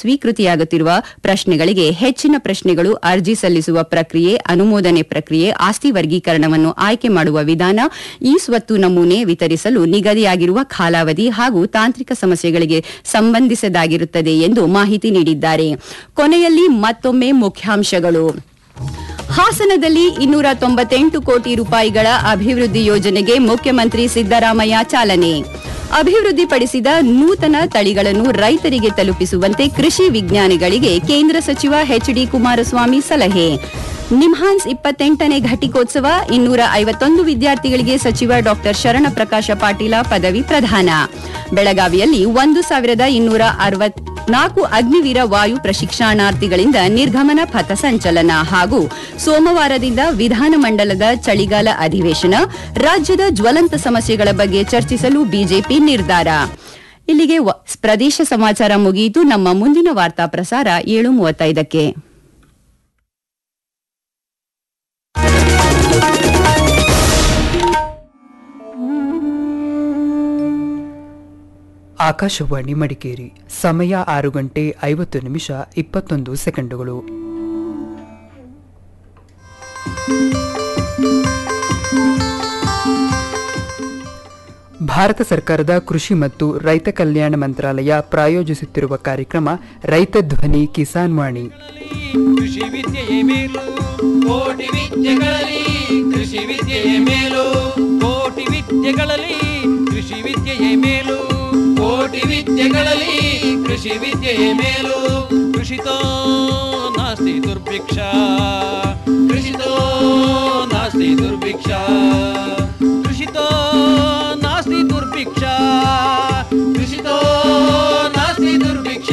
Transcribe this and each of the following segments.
ಸ್ವೀಕೃತಿಯಾಗುತ್ತಿರುವ ಪ್ರಶ್ನೆಗಳಿಗೆ ಹೆಚ್ಚಿನ ಪ್ರಶ್ನೆಗಳು ಅರ್ಜಿ ಸಲ್ಲಿಸುವ ಪ್ರಕ್ರಿಯೆ ಅನುಮೋದನೆ ಪ್ರಕ್ರಿಯೆ ಆಸ್ತಿ ವರ್ಗೀಕರಣವನ್ನು ಆಯ್ಕೆ ಮಾಡುವ ವಿಧಾನ ಈ ಸ್ವತ್ತು ನಮೂನೆ ವಿತರಿಸಲು ನಿಗದಿಯಾಗಿರುವ ಕಾಲಾವಧಿ ಹಾಗೂ ತಾಂತ್ರಿಕ ಸಮಸ್ಯೆಗಳಿಗೆ ಸಂಬಂಧಿಸಿದಾಗಿರುತ್ತದೆ ಎಂದು ಮಾಹಿತಿ ನೀಡಿದ್ದಾರೆ ಕೊನೆಯಲ್ಲಿ ಮತ್ತೊಮ್ಮೆ ಮುಖ್ಯಾಂಶಗಳು ಹಾಸನದಲ್ಲಿ ಇನ್ನೂರ ತೊಂಬತ್ತೆಂಟು ಕೋಟಿ ರೂಪಾಯಿಗಳ ಅಭಿವೃದ್ಧಿ ಯೋಜನೆಗೆ ಮುಖ್ಯಮಂತ್ರಿ ಸಿದ್ದರಾಮಯ್ಯ ಚಾಲನೆ ಅಭಿವೃದ್ಧಿಪಡಿಸಿದ ನೂತನ ತಳಿಗಳನ್ನು ರೈತರಿಗೆ ತಲುಪಿಸುವಂತೆ ಕೃಷಿ ವಿಜ್ಞಾನಿಗಳಿಗೆ ಕೇಂದ್ರ ಸಚಿವ ಎಚ್ಡಿ ಕುಮಾರಸ್ವಾಮಿ ಸಲಹೆ ನಿಮ್ಹಾನ್ಸ್ ಇಪ್ಪತ್ತೆಂಟನೇ ಘಟಿಕೋತ್ಸವ ಇನ್ನೂರ ಐವತ್ತೊಂದು ವಿದ್ಯಾರ್ಥಿಗಳಿಗೆ ಸಚಿವ ಡಾಕ್ಟರ್ ಶರಣ ಪ್ರಕಾಶ ಪಾಟೀಲ ಪದವಿ ಪ್ರದಾನ ಬೆಳಗಾವಿಯಲ್ಲಿ ಒಂದು ಸಾವಿರದ ಇನ್ನೂರ ಅರವತ್ನಾಲ್ಕು ಅಗ್ನಿವೀರ ವಾಯು ಪ್ರಶಿಕ್ಷಣಾರ್ಥಿಗಳಿಂದ ನಿರ್ಗಮನ ಪಥ ಸಂಚಲನ ಹಾಗೂ ಸೋಮವಾರದಿಂದ ವಿಧಾನಮಂಡಲದ ಚಳಿಗಾಲ ಅಧಿವೇಶನ ರಾಜ್ಯದ ಜ್ವಲಂತ ಸಮಸ್ಯೆಗಳ ಬಗ್ಗೆ ಚರ್ಚಿಸಲು ಬಿಜೆಪಿ ನಿರ್ಧಾರ ಇಲ್ಲಿಗೆ ವ- ಪ್ರದೇಶ ಸಮಾಚಾರ ಮುಗಿಯಿತು ನಮ್ಮ ಮುಂದಿನ ವಾರ್ತಾ ಪ್ರಸಾರ ಏಳು ಮೂವತ್ತೈದಕ್ಕೆ ಆಕಾಶವಾಣಿ ಮಡಿಕೇರಿ ಸಮಯ ಆರು ಗಂಟೆ ಐವತ್ತು ನಿಮಿಷ ಇಪ್ಪತ್ತೊಂದು ಸೆಕೆಂಡುಗಳು ಭಾರತ ಸರ್ಕಾರದ ಕೃಷಿ ಮತ್ತು ರೈತ ಕಲ್ಯಾಣ ಮಂತ್ರಾಲಯ ಪ್ರಾಯೋಜಿಸುತ್ತಿರುವ ಕಾರ್ಯಕ್ರಮ ರೈತ ಧ್ವನಿ ಕಿಸಾನ್ ವಾಣಿ ಕೃಷಿ ವಿದ್ಯೆಯೇ ಮೇಲು ಕೋಟಿ ವಿದ್ಯೆಗಳಲ್ಲಿ ಕೃಷಿ ವಿದ್ಯೆಯೇ ಮೇಲು ಕೋಟಿ ವಿದ್ಯೆಗಳಲ್ಲಿ ಕೃಷಿ ವಿದ್ಯೆಯೇ ಮೇಲು ಕೋಟಿ ವಿದ್ಯೆಗಳಲ್ಲಿ ಕೃಷಿ ವಿದ್ಯೆಯೇ ಮೇಲು ಕೃಷಿತೋ ನಾಸ್ತಿ ದುರ್ಭಿಕ್ಷ ಕೃಷಿತೋ ನಾಸ್ತಿ ದುರ್ಭಿಕ್ಷ ಕೃಷಿತೋ ನಾಸ್ತಿ ದುರ್ಭಿಕ್ಷ ಕೃಷಿತೋ ನಾಸ್ತಿ ದುರ್ಭಿಕ್ಷ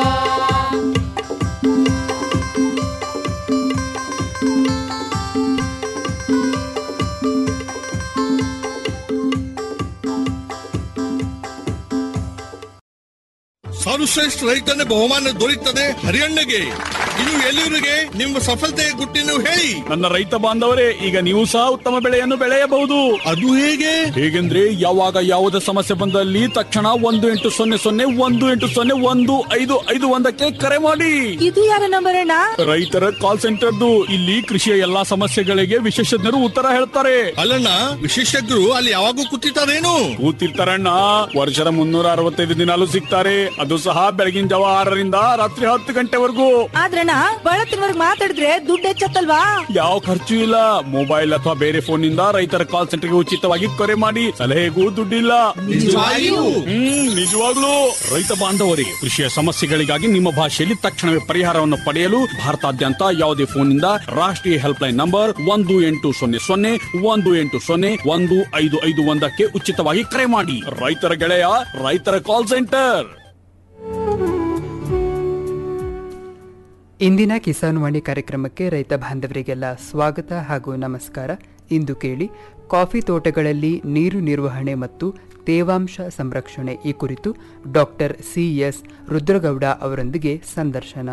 ಸರ್ವಶ್ರೇಷ್ಠ ರೈತನ ಬಹುಮಾನ ದೊರೆಯುತ್ತದೆ ಹರಿಯಣ್ಣಗೆ ಇನ್ನು ಎಲ್ಲರಿಗೆ ನಿಮ್ಮ ಸಫಲತೆಯ ಗುಟ್ಟಿನ ಹೇಳಿ ನನ್ನ ರೈತ ಬಾಂಧವರೇ ಈಗ ನೀವು ಸಹ ಉತ್ತಮ ಬೆಳೆಯನ್ನು ಬೆಳೆಯಬಹುದು ಅದು ಹೇಗೆ ಹೇಗೆಂದ್ರೆ ಯಾವಾಗ ಯಾವುದೇ ಸಮಸ್ಯೆ ಬಂದಲ್ಲಿ ತಕ್ಷಣ ಒಂದು ಎಂಟು ಸೊನ್ನೆ ಸೊನ್ನೆ ಒಂದು ಎಂಟು ಸೊನ್ನೆ ಒಂದು ಐದು ಐದು ಒಂದಕ್ಕೆ ಕರೆ ಮಾಡಿ ಇದು ಯಾರ ನಂಬರ್ ಅಣ್ಣ ರೈತರ ಕಾಲ್ ಸೆಂಟರ್ದು ಇಲ್ಲಿ ಕೃಷಿಯ ಎಲ್ಲಾ ಸಮಸ್ಯೆಗಳಿಗೆ ವಿಶೇಷಜ್ಞರು ಉತ್ತರ ಹೇಳ್ತಾರೆ ಅಲ್ಲಣ್ಣ ವಿಶೇಷಜ್ಞರು ಅಲ್ಲಿ ಯಾವಾಗೂ ಕೂತಿರ್ತಾರೇನು ಕೂತಿರ್ತಾರಣ್ಣ ವರ್ಷದ ಮುನ್ನೂರ ಅರವತ್ತೈದು ದಿನಾಲು ಸಿಗ್ತಾರೆ ಅದು ಸಹ ಬೆಳಗಿನ ಜಾವ ಆರರಿಂದ ರಾತ್ರಿ ಹತ್ತು ಗಂಟೆವರೆಗೂ ಆದ್ರಣ್ಣ ಬಳತ್ತಿನವರ್ಗ್ ಮಾತಾಡಿದ್ರೆ ದುಡ್ಡು ಹೆಚ್ಚತ್ತಲ್ವಾ ಯಾವ ಖರ್ಚು ಇಲ್ಲ ಮೊಬೈಲ್ ಅಥವಾ ಬೇರೆ ಫೋನ್ ನಿಂದ ರೈತರ ಕಾಲ್ ಸೆಂಟರ್ಗೆ ಉಚಿತವಾಗಿ ಕರೆ ಮಾಡಿ ಸಲಹೆಗೂ ದುಡ್ಡಿಲ್ಲ ನಿಜವಾಗಿಯೂ? ಹ್ಮ್ ನಿಜವಾಗ್ಲೂ ರೈತ ಬಾಂಧವರಿಗೆ ಕೃಷಿಯ ಸಮಸ್ಯೆಗಳಿಗಾಗಿ ನಿಮ್ಮ ಭಾಷೆಯಲ್ಲಿ ತಕ್ಷಣವೇ ಪರಿಹಾರವನ್ನು ಪಡೆಯಲು ಭಾರತಾದ್ಯಂತ ಯಾವುದೇ ಫೋನ್ನಿಂದ ರಾಷ್ಟ್ರೀಯ ಹೆಲ್ಪ್ ಲೈನ್ ನಂಬರ್ ಒಂದು ಎಂಟು ಸೊನ್ನೆ ಸೊನ್ನೆ ಒಂದು ಎಂಟು ಸೊನ್ನೆ ಒಂದು ಐದು ಐದು ಒಂದಕ್ಕೆ ಉಚಿತವಾಗಿ ಕರೆ ಮಾಡಿ ರೈತರ ಗೆಳೆಯ ರೈತರ ಕಾಲ್ ಸೆಂಟರ್ ಇಂದಿನ ಕಿಸಾನ್ ವಾಣಿ ಕಾರ್ಯಕ್ರಮಕ್ಕೆ ರೈತ ಬಾಂಧವರಿಗೆಲ್ಲ ಸ್ವಾಗತ ಹಾಗೂ ನಮಸ್ಕಾರ ಇಂದು ಕೇಳಿ ಕಾಫಿ ತೋಟಗಳಲ್ಲಿ ನೀರು ನಿರ್ವಹಣೆ ಮತ್ತು ತೇವಾಂಶ ಸಂರಕ್ಷಣೆ ಈ ಕುರಿತು ಡಾಕ್ಟರ್ ಸಿ ಎಸ್ ರುದ್ರಗೌಡ ಅವರೊಂದಿಗೆ ಸಂದರ್ಶನ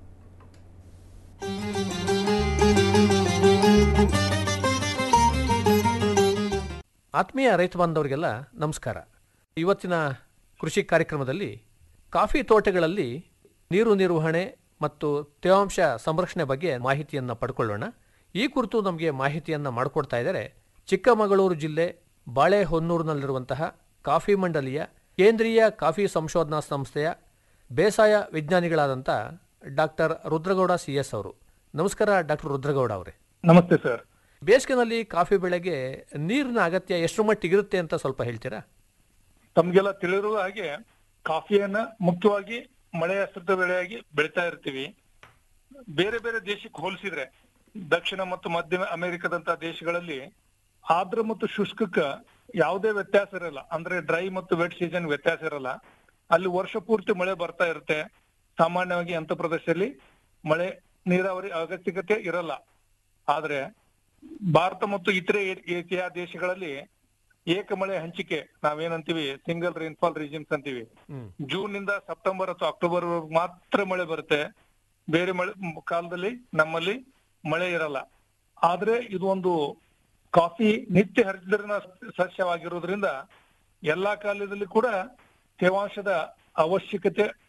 ಆತ್ಮೀಯ ರೈತ ಬಾಂಧವರಿಗೆಲ್ಲ ನಮಸ್ಕಾರ ಇವತ್ತಿನ ಕೃಷಿ ಕಾರ್ಯಕ್ರಮದಲ್ಲಿ ಕಾಫಿ ತೋಟಗಳಲ್ಲಿ ನೀರು ನಿರ್ವಹಣೆ ಮತ್ತು ತೇವಾಂಶ ಸಂರಕ್ಷಣೆ ಬಗ್ಗೆ ಮಾಹಿತಿಯನ್ನು ಪಡ್ಕೊಳ್ಳೋಣ ಈ ಕುರಿತು ನಮಗೆ ಮಾಹಿತಿಯನ್ನು ಮಾಡಿಕೊಡ್ತಾ ಇದ್ದಾರೆ ಚಿಕ್ಕಮಗಳೂರು ಜಿಲ್ಲೆ ಬಾಳೆಹೊನ್ನೂರಿನಲ್ಲಿರುವಂತಹ ಕಾಫಿ ಮಂಡಲಿಯ ಕೇಂದ್ರೀಯ ಕಾಫಿ ಸಂಶೋಧನಾ ಸಂಸ್ಥೆಯ ಬೇಸಾಯ ವಿಜ್ಞಾನಿಗಳಾದಂಥ ಡಾಕ್ಟರ್ ರುದ್ರಗೌಡ ಸಿ ಎಸ್ ಅವರು ನಮಸ್ಕಾರ ಡಾಕ್ಟರ್ ರುದ್ರಗೌಡ ಅವರೇ ನಮಸ್ತೆ ಸರ್ ಬೇಸಿಗೆನಲ್ಲಿ ಕಾಫಿ ಬೆಳೆಗೆ ನೀರಿನ ಅಗತ್ಯ ಎಷ್ಟು ಮಟ್ಟಿಗಿರುತ್ತೆ ಅಂತ ಸ್ವಲ್ಪ ಹೇಳ್ತೀರಾ ತಮ್ಗೆಲ್ಲ ತಿಳಿದಿರುವ ಹಾಗೆ ಕಾಫಿಯನ್ನ ಮುಖ್ಯವಾಗಿ ಮಳೆಯಾಶ್ರಿತ ಬೆಳೆಯಾಗಿ ಬೆಳಿತಾ ಇರ್ತೀವಿ ಬೇರೆ ಬೇರೆ ದೇಶಕ್ಕೆ ಹೋಲಿಸಿದ್ರೆ ದಕ್ಷಿಣ ಮತ್ತು ಮಧ್ಯ ಅಮೆರಿಕದಂತ ದೇಶಗಳಲ್ಲಿ ಆರ್ದ್ರ ಮತ್ತು ಶುಷ್ಕಕ್ಕ ಯಾವುದೇ ವ್ಯತ್ಯಾಸ ಇರಲ್ಲ ಅಂದ್ರೆ ಡ್ರೈ ಮತ್ತು ವೆಟ್ ಸೀಸನ್ ವ್ಯತ್ಯಾಸ ಇರಲ್ಲ ಅಲ್ಲಿ ವರ್ಷ ಪೂರ್ತಿ ಮಳೆ ಬರ್ತಾ ಇರುತ್ತೆ ಸಾಮಾನ್ಯವಾಗಿ ಅಂತ ಪ್ರದೇಶದಲ್ಲಿ ಮಳೆ ನೀರಾವರಿ ಅಗತ್ಯತೆ ಇರಲ್ಲ ಆದ್ರೆ ಭಾರತ ಮತ್ತು ಇತರೆ ಏ- ಏಷ್ಯಾ ದೇಶಗಳಲ್ಲಿ ಏಕ ಮಳೆ ಹಂಚಿಕೆ ನಾವೇನಂತೀವಿ ಸಿಂಗಲ್ ರೈನ್ಫಾಲ್ ರೀಜನ್ಸ್ ಅಂತೀವಿ ಜೂನ್ ನಿಂದ ಸೆಪ್ಟೆಂಬರ್ ಅಥವಾ ಅಕ್ಟೋಬರ್ ವರೆಗೂ ಮಾತ್ರ ಮಳೆ ಬರುತ್ತೆ ಬೇರೆ ಮಳೆ ಮ್, ಕಾಲದಲ್ಲಿ ನಮ್ಮಲ್ಲಿ ಮಳೆ ಇರಲ್ಲ ಆದ್ರೆ ಇದು ಒಂದು ಕಾಫಿ ನಿತ್ಯ ಹರಿದ್ರನ ಸಸ್ಯವಾಗಿರೋದ್ರಿಂದ ಎಲ್ಲಾ ಕಾಲದಲ್ಲಿ ಕೂಡ ತೇವಾಂಶದ ಅವಶ್ಯಕತೆ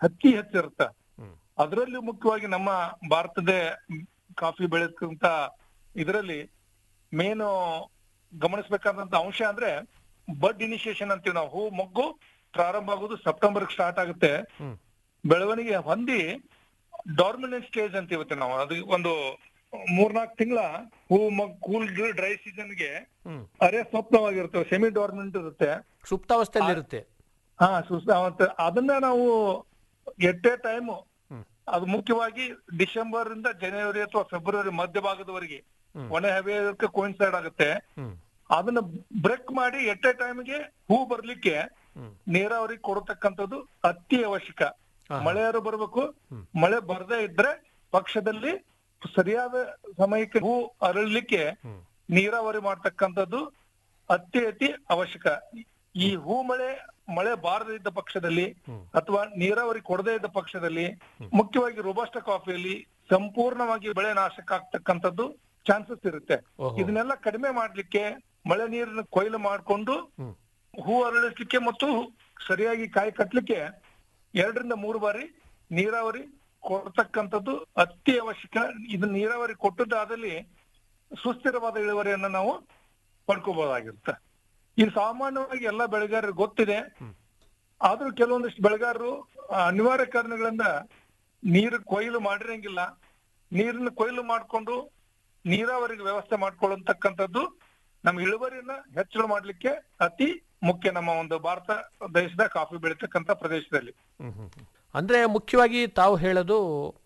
ಅತಿ ಹೆಚ್ಚಿರುತ್ತೆ ಅದರಲ್ಲಿ ಮುಖ್ಯವಾಗಿ ನಮ್ಮ ಭಾರತದ ಕಾಫಿ ಬೆಳೆದಂತ ಇದರಲ್ಲಿ ಮೇನು ಗಮನಿಸಬೇಕಾದಂತ ಅಂಶ ಅಂದ್ರೆ ಬಡ್ ಇನಿಷಿಯೇಷನ್ ಅಂತೀವಿ ನಾವು ಹೂ ಮೊಗ್ಗು ಪ್ರಾರಂಭ ಆಗೋದು ಸೆಪ್ಟೆಂಬರ್ ಸ್ಟಾರ್ಟ್ ಆಗುತ್ತೆ ಬೆಳವಣಿಗೆ ಹೊಂದಿ ಡಾರ್ಮಿನೆಂಟ್ ಸ್ಟೇಜ್ ಅಂತ ಇವತ್ತು ನಾವು ಅದು ಒಂದು ಮೂರ್ನಾಲ್ಕು ತಿಂಗಳ ಹೂ ಮೊಗ್ಗು ಕೂಲ್ ಡ್ರೈ ಸೀಸನ್ಗೆ ಅರೆ ಸ್ವಪ್ನವಾಗಿರುತ್ತೆ ಸೆಮಿ ಡಾರ್ಮೆಂಟ್ ಇರುತ್ತೆ ಸುಪ್ತಾವಸ್ಥೆಯಲ್ಲಿ ಇರುತ್ತೆ ಹಾ ಸುಸ್ತ ಅವತ್ತು ಅದನ್ನ ನಾವು ಎಟ್ ಎ ಟೈಮ್ ಅದು ಮುಖ್ಯವಾಗಿ ಡಿಸೆಂಬರ್ ಇಂದ ಜನವರಿ ಅಥವಾ ಫೆಬ್ರವರಿ ಮಧ್ಯಭಾಗದವರೆಗೆ ಒಣ ಹವೆಯಕ್ಕೆ ಕೋಯಿನ್ಸೈಡ್ ಆಗುತ್ತೆ ಅದನ್ನ ಬ್ರೇಕ್ ಮಾಡಿ ಎಟ್ ಎ ಟೈಮ್ಗೆ ಹೂ ಬರ್ಲಿಕ್ಕೆ ನೀರಾವರಿ ಕೊಡತಕ್ಕಂಥದ್ದು ಅತಿ ಅವಶ್ಯಕ ಮಳೆಯಾರು ಬರ್ಬೇಕು ಮಳೆ ಬರದೇ ಇದ್ರೆ ಪಕ್ಷದಲ್ಲಿ ಸರಿಯಾದ ಸಮಯಕ್ಕೆ ಹೂ ಅರಳಲಿಕ್ಕೆ ನೀರಾವರಿ ಮಾಡ್ತಕ್ಕಂಥದ್ದು ಅತಿ ಅತಿ ಅವಶ್ಯಕ ಈ ಹೂ ಮಳೆ ಮಳೆ ಬಾರದೇ ಇದ್ದ ಪಕ್ಷದಲ್ಲಿ ಅಥವಾ ನೀರಾವರಿ ಕೊಡದೇ ಇದ್ದ ಪಕ್ಷದಲ್ಲಿ ಮುಖ್ಯವಾಗಿ ರೋಬಸ್ಟ ಕಾಫಿಯಲ್ಲಿ ಸಂಪೂರ್ಣವಾಗಿ ಬೆಳೆ ನಾಶಕ ಆಗ್ತಕ್ಕಂಥದ್ದು ಚಾನ್ಸಸ್ ಇರುತ್ತೆ ಇದನ್ನೆಲ್ಲ ಕಡಿಮೆ ಮಾಡ್ಲಿಕ್ಕೆ ಮಳೆ ನೀರನ್ನ ಕೊಯ್ಲು ಮಾಡ್ಕೊಂಡು ಹೂ ಅರಳಿಸ್ಲಿಕ್ಕೆ ಮತ್ತು ಸರಿಯಾಗಿ ಕಾಯಿ ಕಟ್ಲಿಕ್ಕೆ ಎರಡರಿಂದ ಮೂರು ಬಾರಿ ನೀರಾವರಿ ಕೊಡ್ತಕ್ಕಂಥದ್ದು ಅತಿ ಅವಶ್ಯಕ ಇದು ನೀರಾವರಿ ಕೊಟ್ಟದ್ದಾದಲ್ಲಿ ಸುಸ್ಥಿರವಾದ ಇಳುವರಿಯನ್ನ ನಾವು ಪಡ್ಕೋಬಹುದಾಗಿರುತ್ತೆ ಇದು ಸಾಮಾನ್ಯವಾಗಿ ಎಲ್ಲ ಬೆಳೆಗಾರರಿಗೆ ಗೊತ್ತಿದೆ ಆದ್ರೂ ಕೆಲವೊಂದಿಷ್ಟು ಬೆಳೆಗಾರರು ಆ, ಅನಿವಾರ್ಯ ಕಾರಣಗಳಿಂದ ನೀರು ಕೊಯ್ಲು ಮಾಡಿರಂಗಿಲ್ಲ ನೀರನ್ನ ಕೊಯ್ಲು ಮಾಡ್ಕೊಂಡು ನೀರಾವರಿಗೆ ವ್ಯವಸ್ಥೆ ಮಾಡ್ಕೊಳ್ಳತಕ್ಕಂಥದ್ದು ನಮ್ಮ ಇಳುವರಿಯನ್ನ ಹೆಚ್ಚಳ ಮಾಡ್ಲಿಕ್ಕೆ ಅತಿ ಮುಖ್ಯ ನಮ್ಮ ಒಂದು ಭಾರತ ದೇಶದ ಕಾಫಿ ಬೆಳೀತಕ್ಕಂಥ ಪ್ರದೇಶದಲ್ಲಿ ಅಂದ್ರೆ ಮುಖ್ಯವಾಗಿ ತಾವು ಹೇಳೋದು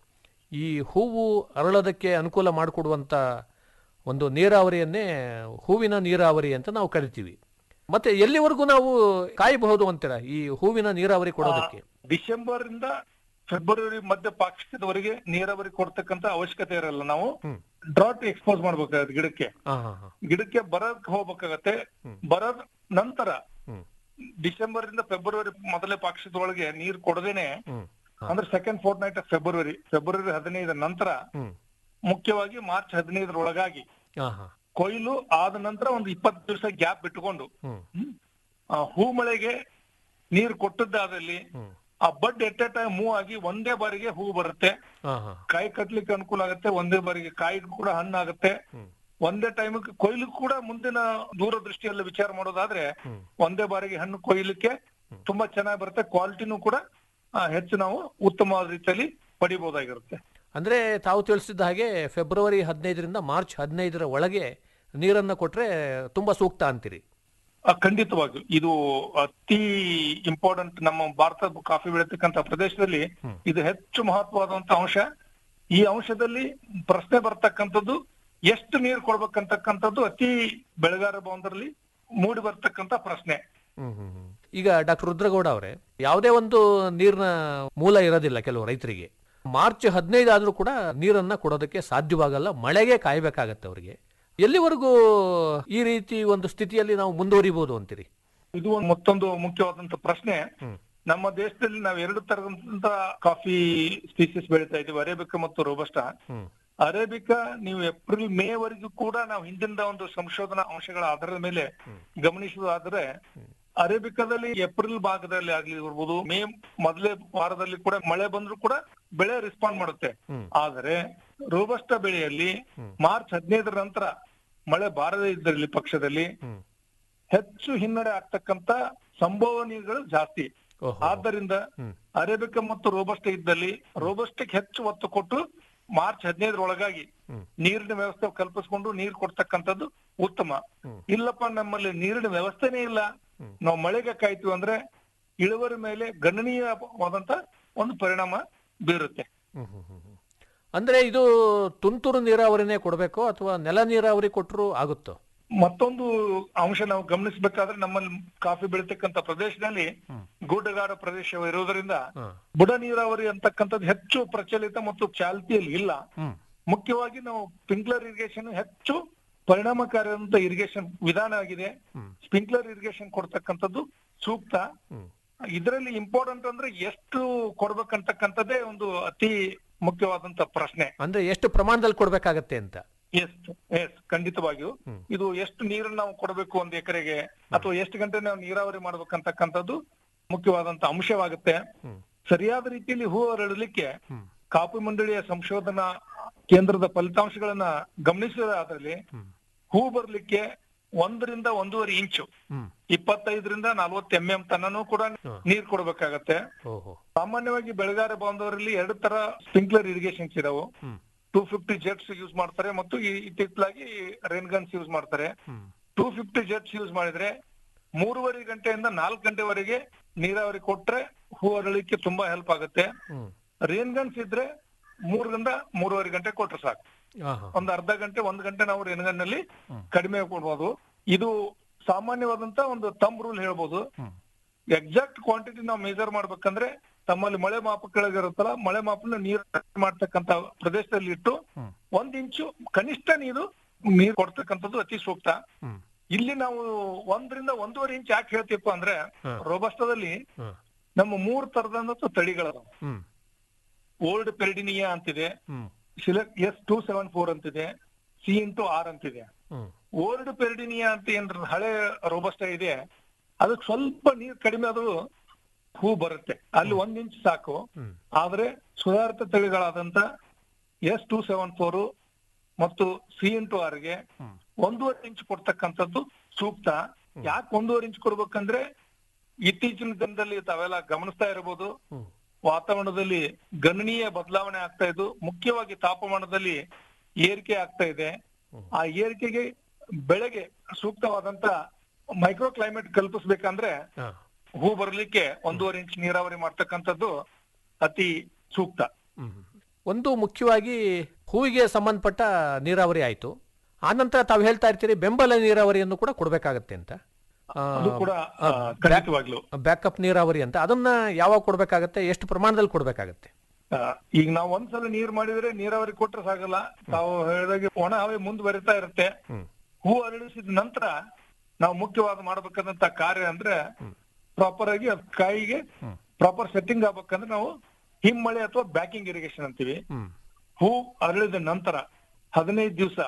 ಈ ಹೂವು ಅರಳೋದಕ್ಕೆ ಅನುಕೂಲ ಮಾಡಿಕೊಡುವಂತ ಒಂದು ನೀರಾವರಿಯನ್ನೇ ಹೂವಿನ ನೀರಾವರಿ ಅಂತ ನಾವು ಕರಿತೀವಿ ಮತ್ತೆ ಎಲ್ಲಿವರೆಗೂ ನಾವು ಕಾಯಬಹುದು ಅಂತೀರ ಈ ಹೂವಿನ ನೀರಾವರಿ ಕೊಡೋದಕ್ಕೆ ಡಿಸೆಂಬರ್ ಇಂದ ಫೆಬ್ರವರಿ ಮಧ್ಯ ಪಾಕ್ಷಿಕದವರೆಗೆ ನೀರಾವರಿ ಕೊಡ್ತಕ್ಕಂತ ಅವಶ್ಯಕತೆ ಇರಲ್ಲ ನಾವು ಡ್ರಾಟ್ ಎಕ್ಸ್ಪೋಸ್ ಮಾಡ್ಬೇಕಾಗತ್ತೆ ಗಿಡಕ್ಕೆ ಹಾ ಹಾ ಹಾ ಗಿಡಕ್ಕೆ ಬರಕ್ ಹೋಗ್ಬೇಕಾಗತ್ತೆ ಬರೋದ್ ನಂತರ ಡಿಸೆಂಬರ್ ಇಂದ ಫೆಬ್ರವರಿ ಮೊದಲೇ ಪಾಕ್ಷಿಕದೊಳಗೆ ನೀರ್ ಕೊಡದೇನೆ ಅಂದ್ರೆ second fortnight of February February ಹದಿನೈದರ ನಂತರ ಮುಖ್ಯವಾಗಿ ಮಾರ್ಚ್ ಹದಿನೈದರ ಒಳಗಾಗಿ ಹಾ ಹಾ ಕೊಯ್ಲು ಆದ ನಂತರ ಒಂದು ಇಪ್ಪತ್ತು ದಿವಸ ಗ್ಯಾಪ್ ಬಿಟ್ಟುಕೊಂಡು ಹ್ಮ್, ಆ ಹೂ ಮಳೆಗೆ ನೀರು ಕೊಟ್ಟದ್ದಾದಲ್ಲಿ ಆ ಬಡ್ ಎಟ್ ಎ ಟೈಮ್ ಮೂವ್ ಆಗಿ ಒಂದೇ ಬಾರಿಗೆ ಹೂ ಬರುತ್ತೆ ಹಾ ಹಾ ಕಾಯಿ ಕಟ್ಲಿಕ್ಕೆ ಅನುಕೂಲ ಆಗುತ್ತೆ ಒಂದೇ ಬಾರಿಗೆ ಕಾಯಿ ಕೂಡ ಹಣ್ಣಾಗುತ್ತೆ ಒಂದೇ ಟೈಮ್ ಕೊಯ್ಲು ಕೂಡ ಮುಂದಿನ ದೂರದೃಷ್ಟಿಯಲ್ಲಿ ವಿಚಾರ ಮಾಡೋದಾದ್ರೆ ಒಂದೇ ಬಾರಿಗೆ ಹಣ್ಣು ಕೊಯ್ಲಿಕ್ಕೆ ತುಂಬಾ ಚೆನ್ನಾಗಿ ಬರುತ್ತೆ ಕ್ವಾಲಿಟಿನೂ ಕೂಡ ಆ, ಹೆಚ್ಚು ನಾವು ಉತ್ತಮವಾದ ರೀತಿಯಲ್ಲಿ ಪಡಿಬಹುದಾಗಿರುತ್ತೆ ಅಂದ್ರೆ ತಾವು ತಿಳಿಸಿದ ಹಾಗೆ ಫೆಬ್ರವರಿ ಹದಿನೈದರಿಂದ ಮಾರ್ಚ್ ಹದಿನೈದರ ಒಳಗೆ ನೀರನ್ನ ಕೊಟ್ರೆ ತುಂಬಾ ಸೂಕ್ತ ಅಂತೀರಿ ಆ, ಖಂಡಿತವಾಗಿಯೂ ಇದು ಅತಿ ಇಂಪಾರ್ಟೆಂಟ್ ನಮ್ಮ ಭಾರತ ಕಾಫಿ ಬೆಳೀತಕ್ಕಂತ ಪ್ರದೇಶದಲ್ಲಿ ಇದು ಹೆಚ್ಚು ಮಹತ್ವವಾದಂತ ಅಂಶ ಈ ಅಂಶದಲ್ಲಿ ಪ್ರಶ್ನೆ ಬರ್ತಕ್ಕಂಥದ್ದು ಎಷ್ಟು ನೀರು ಕೊಡ್ಬೇಕಂತಕ್ಕಂಥದ್ದು ಅತಿ ಬೆಳೆಗಾರ ಬಾಂಧವರಲ್ಲಿ ಮೂಡಿ ಬರ್ತಕ್ಕಂತ ಪ್ರಶ್ನೆ ಈಗ ಡಾಕ್ಟರ್ ರುದ್ರಗೌಡ ಅವರೇ ಯಾವುದೇ ಒಂದು ನೀರಿನ ಮೂಲ ಇರೋದಿಲ್ಲ ಕೆಲವು ರೈತರಿಗೆ ಮಾರ್ಚ್ ಹದಿನೈದು ಆದ್ರೂ ಕೂಡ ನೀರನ್ನ ಕೊಡೋದಕ್ಕೆ ಸಾಧ್ಯವಾಗಲ್ಲ ಮಳೆಗೆ ಕಾಯ್ಬೇಕಾಗತ್ತೆ ಅವರಿಗೆ ಎಲ್ಲಿವರೆಗೂ ಈ ರೀತಿ ಒಂದು ಸ್ಥಿತಿಯಲ್ಲಿ ನಾವು ಮುಂದುವರಿಬಹುದು ಅಂತೀರಿ ಇದು ಒಂದು ಮತ್ತೊಂದು ಮುಖ್ಯವಾದಂತ ಪ್ರಶ್ನೆ ನಮ್ಮ ದೇಶದಲ್ಲಿ ನಾವು ಎರಡು ತರದಂತ ಕಾಫಿ ಸ್ಪೀಸೀಸ್ ಬೆಳೀತಾ ಇದೀವಿ ಅರೇಬಿಕಾ ಮತ್ತು ರೋಬಸ್ಟಾ ಅರೇಬಿಕಾ ನೀವು ಏಪ್ರಿಲ್ ಮೇ ವರೆಗೂ ಕೂಡ ನಾವು ಹಿಂದಿನ ಒಂದು ಸಂಶೋಧನಾ ಅಂಶಗಳ ಆಧಾರದ ಮೇಲೆ ಗಮನಿಸುವುದಾದ್ರೆ ಅರೇಬಿಕಾದಲ್ಲಿ ಏಪ್ರಿಲ್ ಭಾಗದಲ್ಲಿ ಆಗ್ಲಿ ಇರ್ಬೋದು ಮೇ ಮೊದಲೇ ವಾರದಲ್ಲಿ ಕೂಡ ಮಳೆ ಬಂದ್ರು ಕೂಡ ಬೆಳೆ ರೆಸ್ಪಾಂಡ್ ಮಾಡುತ್ತೆ ಆದರೆ ರೋಬಸ್ಟ ಬೆಳೆಯಲ್ಲಿ ಮಾರ್ಚ್ ಹದಿನೈದರ ನಂತರ ಮಳೆ ಬಾರದೇ ಇದ್ದಲ್ಲಿ ಪಕ್ಷದಲ್ಲಿ ಹೆಚ್ಚು ಹಿನ್ನಡೆ ಆಗ್ತಕ್ಕಂತ ಸಂಭವನೀಯಗಳು ಜಾಸ್ತಿ ಆದ್ದರಿಂದ ಅರೇಬಿಕ ಮತ್ತು ರೋಬಸ್ಟ ಇದ್ದಲ್ಲಿ ರೋಬಸ್ಟಿಗೆ ಹೆಚ್ಚು ಒತ್ತು ಕೊಟ್ಟು ಮಾರ್ಚ್ ಹದಿನೈದರ ಒಳಗಾಗಿ ನೀರಿನ ವ್ಯವಸ್ಥೆ ಕಲ್ಪಿಸ್ಕೊಂಡು ನೀರು ಕೊಡ್ತಕ್ಕಂಥದ್ದು ಉತ್ತಮ ಇಲ್ಲಪ್ಪ ನಮ್ಮಲ್ಲಿ ನೀರಿನ ವ್ಯವಸ್ಥೆನೇ ಇಲ್ಲ ನಾವು ಮಳೆಗೆ ಕಾಯ್ತೀವಿ ಅಂದ್ರೆ ಇಳುವರಿ ಮೇಲೆ ಗಣನೀಯವಾದಂತ ಒಂದು ಪರಿಣಾಮ ಬೀರುತ್ತೆ ಅಂದ್ರೆ ಇದು ತುಂತುರು ನೀರಾವರಿನೇ ಕೊಡಬೇಕೋ ಅಥವಾ ನೆಲ ನೀರಾವರಿ ಕೊಟ್ಟರು ಆಗುತ್ತೋ ಮತ್ತೊಂದು ಅಂಶ ನಾವು ಗಮನಿಸಬೇಕಾದ್ರೆ ನಮ್ಮಲ್ಲಿ ಕಾಫಿ ಬೆಳೀತಕ್ಕಂತ ಪ್ರದೇಶದಲ್ಲಿ ಗುಡ್ಡಗಾಡ ಪ್ರದೇಶ ಇರೋದ್ರಿಂದ ಬುಡ ನೀರಾವರಿ ಅಂತಕ್ಕಂಥದ್ದು ಹೆಚ್ಚು ಪ್ರಚಲಿತ ಮತ್ತು ಚಾಲ್ತಿಯಲ್ಲಿ ಇಲ್ಲ ಮುಖ್ಯವಾಗಿ ನಾವು ಸ್ಪ್ರಿಂಕ್ಲರ್ ಇರಿಗೇಷನ್ ಹೆಚ್ಚು ಪರಿಣಾಮಕಾರಿಯಾದಂತ ಇರಿಗೇಷನ್ ವಿಧಾನ ಆಗಿದೆ ಸ್ಪ್ರಿಂಕ್ಲರ್ ಇರಿಗೇಷನ್ ಕೊಡ್ತಕ್ಕಂಥದ್ದು ಸೂಕ್ತ ಇದರಲ್ಲಿ ಇಂಪಾರ್ಟೆಂಟ್ ಅಂದ್ರೆ ಎಷ್ಟು ಕೊಡ್ಬೇಕಂತಕ್ಕಂಥದ್ದೇ ಒಂದು ಅತಿ ಮುಖ್ಯವಾದಂತ ಪ್ರಶ್ನೆ ಅಂದ್ರೆ ಎಷ್ಟು ಪ್ರಮಾಣದಲ್ಲಿ ಕೊಡ್ಬೇಕಾಗತ್ತೆ ಅಂತ ಎಸ್ ಎಸ್ ಖಂಡಿತವಾಗಿಯೂ ಇದು ಎಷ್ಟು ನೀರನ್ನು ನಾವು ಕೊಡಬೇಕು ಒಂದ್ ಎಕರೆಗೆ ಅಥವಾ ಎಷ್ಟು ಗಂಟೆ ನಾವು ನೀರಾವರಿ ಮಾಡ್ಬೇಕಂತಕ್ಕಂಥದ್ದು ಮುಖ್ಯವಾದಂತ ಅಂಶವಾಗುತ್ತೆ ಸರಿಯಾದ ರೀತಿಯಲ್ಲಿ ಹೂ ಅರಳಲಿಕ್ಕೆ ಕಾಫಿ ಮಂಡಳಿಯ ಸಂಶೋಧನಾ ಕೇಂದ್ರದ ಫಲಿತಾಂಶಗಳನ್ನ ಗಮನಿಸಿದಾದ್ರಲ್ಲಿ ಹೂ ಬರ್ಲಿಕ್ಕೆ ಒಂದರಿಂದ ಒಂದೂವರೆ ಇಂಚು ಇಪ್ಪತ್ತೈದರಿಂದ ನಲ್ವತ್ತು ಎಂ ಎಂ ತನನು ಕೂಡ ನೀರ್ ಕೊಡ್ಬೇಕಾಗತ್ತೆ ಓಹೋ ಸಾಮಾನ್ಯವಾಗಿ ಬೆಳೆಗಾರ ಬಾಂಧವರಲ್ಲಿ ಎರಡು ತರ ಸ್ಪ್ರಿಂಕ್ಲರ್ ಇರಿಗೇಷನ್ಸ್ ಇದಾವು ಟೂ ಫಿಫ್ಟಿ ಜೆಟ್ಸ್ ಯೂಸ್ ಮಾಡ್ತಾರೆ ಮತ್ತು ಈ- ಇತ್ತಿತ್ತಲಾಗಿ ರೇನ್ ಗನ್ಸ್ ಯೂಸ್ ಮಾಡ್ತಾರೆ ಟೂ ಫಿಫ್ಟಿ ಜೆಟ್ಸ್ ಯೂಸ್ ಮಾಡಿದ್ರೆ ಮೂರುವರೆ ಗಂಟೆಯಿಂದ ನಾಲ್ಕು ಗಂಟೆವರೆಗೆ ನೀರಾವರಿ ಕೊಟ್ರೆ ಹೂ ಅರಳಿಕ್ಕೆ ತುಂಬಾ ಹೆಲ್ಪ್ ಆಗುತ್ತೆ ರೇನ್ ಗನ್ಸ್ ಇದ್ರೆ ಮೂರರಿಂದ ಮೂರುವರೆ ಗಂಟೆ ಕೊಟ್ರೆ ಸಾಕು ಆಹಾ. ಒಂದ್ ಅರ್ಧ ಗಂಟೆ ಒಂದ್ ಗಂಟೆ ನಾವು ರೇನ್ ಗನ್ ನಲ್ಲಿ ಕಡಿಮೆ ಕೊಡ್ಬೋದು ಇದು ಸಾಮಾನ್ಯವಾದಂತ ಒಂದು ತಮ್ ರೂಲ್ ಹೇಳ್ಬೋದು ಎಕ್ಸಾಕ್ಟ್ ಕ್ವಾಂಟಿಟಿ ನಾವು ಮೆಜರ್ ಮಾಡ್ಬೇಕಂದ್ರೆ ತಮ್ಮಲ್ಲಿ ಮಳೆ ಮಾಪಕಗಳಿರುತ್ತಲ್ಲ ಮಳೆ ಮಾಪನ ನೀರು ಮಾಡ್ತಕ್ಕಂತ ಪ್ರದೇಶದಲ್ಲಿ ಇಟ್ಟು ಒಂದ್ ಇಂಚು ಕನಿಷ್ಠ ನೀರು ನೀರು ಕೊಡ್ತಕ್ಕಂಥದ್ದು ಅತಿ ಸೂಕ್ತ ಇಲ್ಲಿ ನಾವು ಒಂದರಿಂದ ಒಂದೂವರೆ ಇಂಚ್ ಯಾಕೆ ಹೇಳ್ತೀವಪ್ಪ ಅಂದ್ರೆ ರೋಬಸ್ಟದಲ್ಲಿ ಹ್ಮ್. ನಮ್ಮ ಮೂರ್ ತರದಂತ ತಳಿಗಳದಾವ ಹ್ಮ್ ಓಲ್ಡ್ ಪೆರಿಡಿನಿಯಾ ಅಂತಿದೆ hmm select S two seven four ಅಂತಿದೆ ಸಿ ಇಂಟು ಆರ್ ಅಂತಿದೆ ಹ್ಮ್ ಓಲ್ಡ್ ಪೆರಿಡಿನಿಯಾ ಅಂತ ಏನ್ ಹಳೆ ರೋಬಸ್ಟ ಇದೆ ಅದಕ್ಕೆ ಸ್ವಲ್ಪ ನೀರ್ ಕಡಿಮೆ ಆದ್ರೂ ಹೂ ಬರುತ್ತೆ ಅಲ್ಲಿ ಒಂದ್ ಇಂಚ್ ಸಾಕು ಆದ್ರೆ ಸುಧಾರಿತ ತಳಿಗಳಾದಂತ ಎಸ್ ಟೂ ಸೆವೆನ್ ಫೋರ್ ಮತ್ತು ಸಿ ಇಂಟು ಆರ್ಗೆ ಒಂದೂವರೆ ಇಂಚ್ ಕೊಡ್ತಕ್ಕಂಥದ್ದು ಸೂಕ್ತ ಯಾಕೆ ಒಂದೂವರೆ ಇಂಚ್ ಕೊಡ್ಬೇಕಂದ್ರೆ ಇತ್ತೀಚಿನ ದಿನದಲ್ಲಿ ತಾವೆಲ್ಲ ಗಮನಿಸ್ತಾ ಇರಬಹುದು ವಾತಾವರಣದಲ್ಲಿ ಗಣನೀಯ ಬದಲಾವಣೆ ಆಗ್ತಾ ಇದ್ದು ಮುಖ್ಯವಾಗಿ ತಾಪಮಾನದಲ್ಲಿ ಏರಿಕೆ ಆಗ್ತಾ ಇದೆ ಆ ಏರಿಕೆಗೆ ಬೆಳೆಗೆ ಸೂಕ್ತವಾದಂತ ಮೈಕ್ರೋ ಕ್ಲೈಮೇಟ್ ಕಲ್ಪಿಸ್ಬೇಕಂದ್ರೆ ಹಾ. ಹೂ ಬರ್ಲಿಕ್ಕೆ ಒಂದೂವರೆ ಇಂಚ್ ನೀರಾವರಿ ಮಾಡ್ತಕ್ಕಂಥದ್ದು ಅತಿ ಸೂಕ್ತ ಹ್ಮ್. ಒಂದು ಮುಖ್ಯವಾಗಿ ಹೂವಿಗೆ ಸಂಬಂಧಪಟ್ಟ ನೀರಾವರಿ ಆಯ್ತು ಆನಂತರ ತಾವು ಹೇಳ್ತಾ ಇರ್ತೀರಿ ಬೆಂಬಲ ನೀರಾವರಿಯನ್ನು ಕೂಡ ಕೊಡ್ಬೇಕಾಗತ್ತೆ ಅಂತ ಅದು ಕೂಡ ಆ, ಖಂಡಿತವಾಗ್ಲು ಬ್ಯಾಕಪ್ ನೀರಾವರಿ ಅಂತ ಅದನ್ನ ಯಾವಾಗ ಕೊಡ್ಬೇಕಾಗತ್ತೆ ಎಷ್ಟು ಪ್ರಮಾಣದಲ್ಲಿ ಕೊಡ್ಬೇಕಾಗತ್ತೆ ಆ, ಈಗ ನಾವು ಒಂದ್ಸಲ ನೀರ್ ಮಾಡಿದ್ರೆ ನೀರಾವರಿ ಕೊಟ್ರೆ ಸಾಗಲ್ಲ ತಾವು ಹೇಳಿದಾಗೆ ಒಣ ಹವೆ ಮುಂದುವರಿತಾ ಇರುತ್ತೆ ಹೂ ಅರಳಿಸಿದ ನಂತರ ನಾವು ಮುಖ್ಯವಾದ ಮಾಡ್ಬೇಕಾದಂತ ಕಾರ್ಯ ಅಂದ್ರೆ ಪ್ರಾಪರ್ ಆಗಿ ಅದ್ ಕಾಯಿಗೆ ಪ್ರಾಪರ್ ಸೆಟ್ಟಿಂಗ್ ಆಗ್ಬೇಕಂದ್ರೆ ನಾವು ಹಿಮ್ಮಳೆ ಅಥವಾ ಬ್ಯಾಕಿಂಗ್ ಇರಿಗೇಷನ್ ಅಂತೀವಿ ಹೂ ಅರಳಿದ ನಂತರ ಹದಿನೈದು ದಿವಸ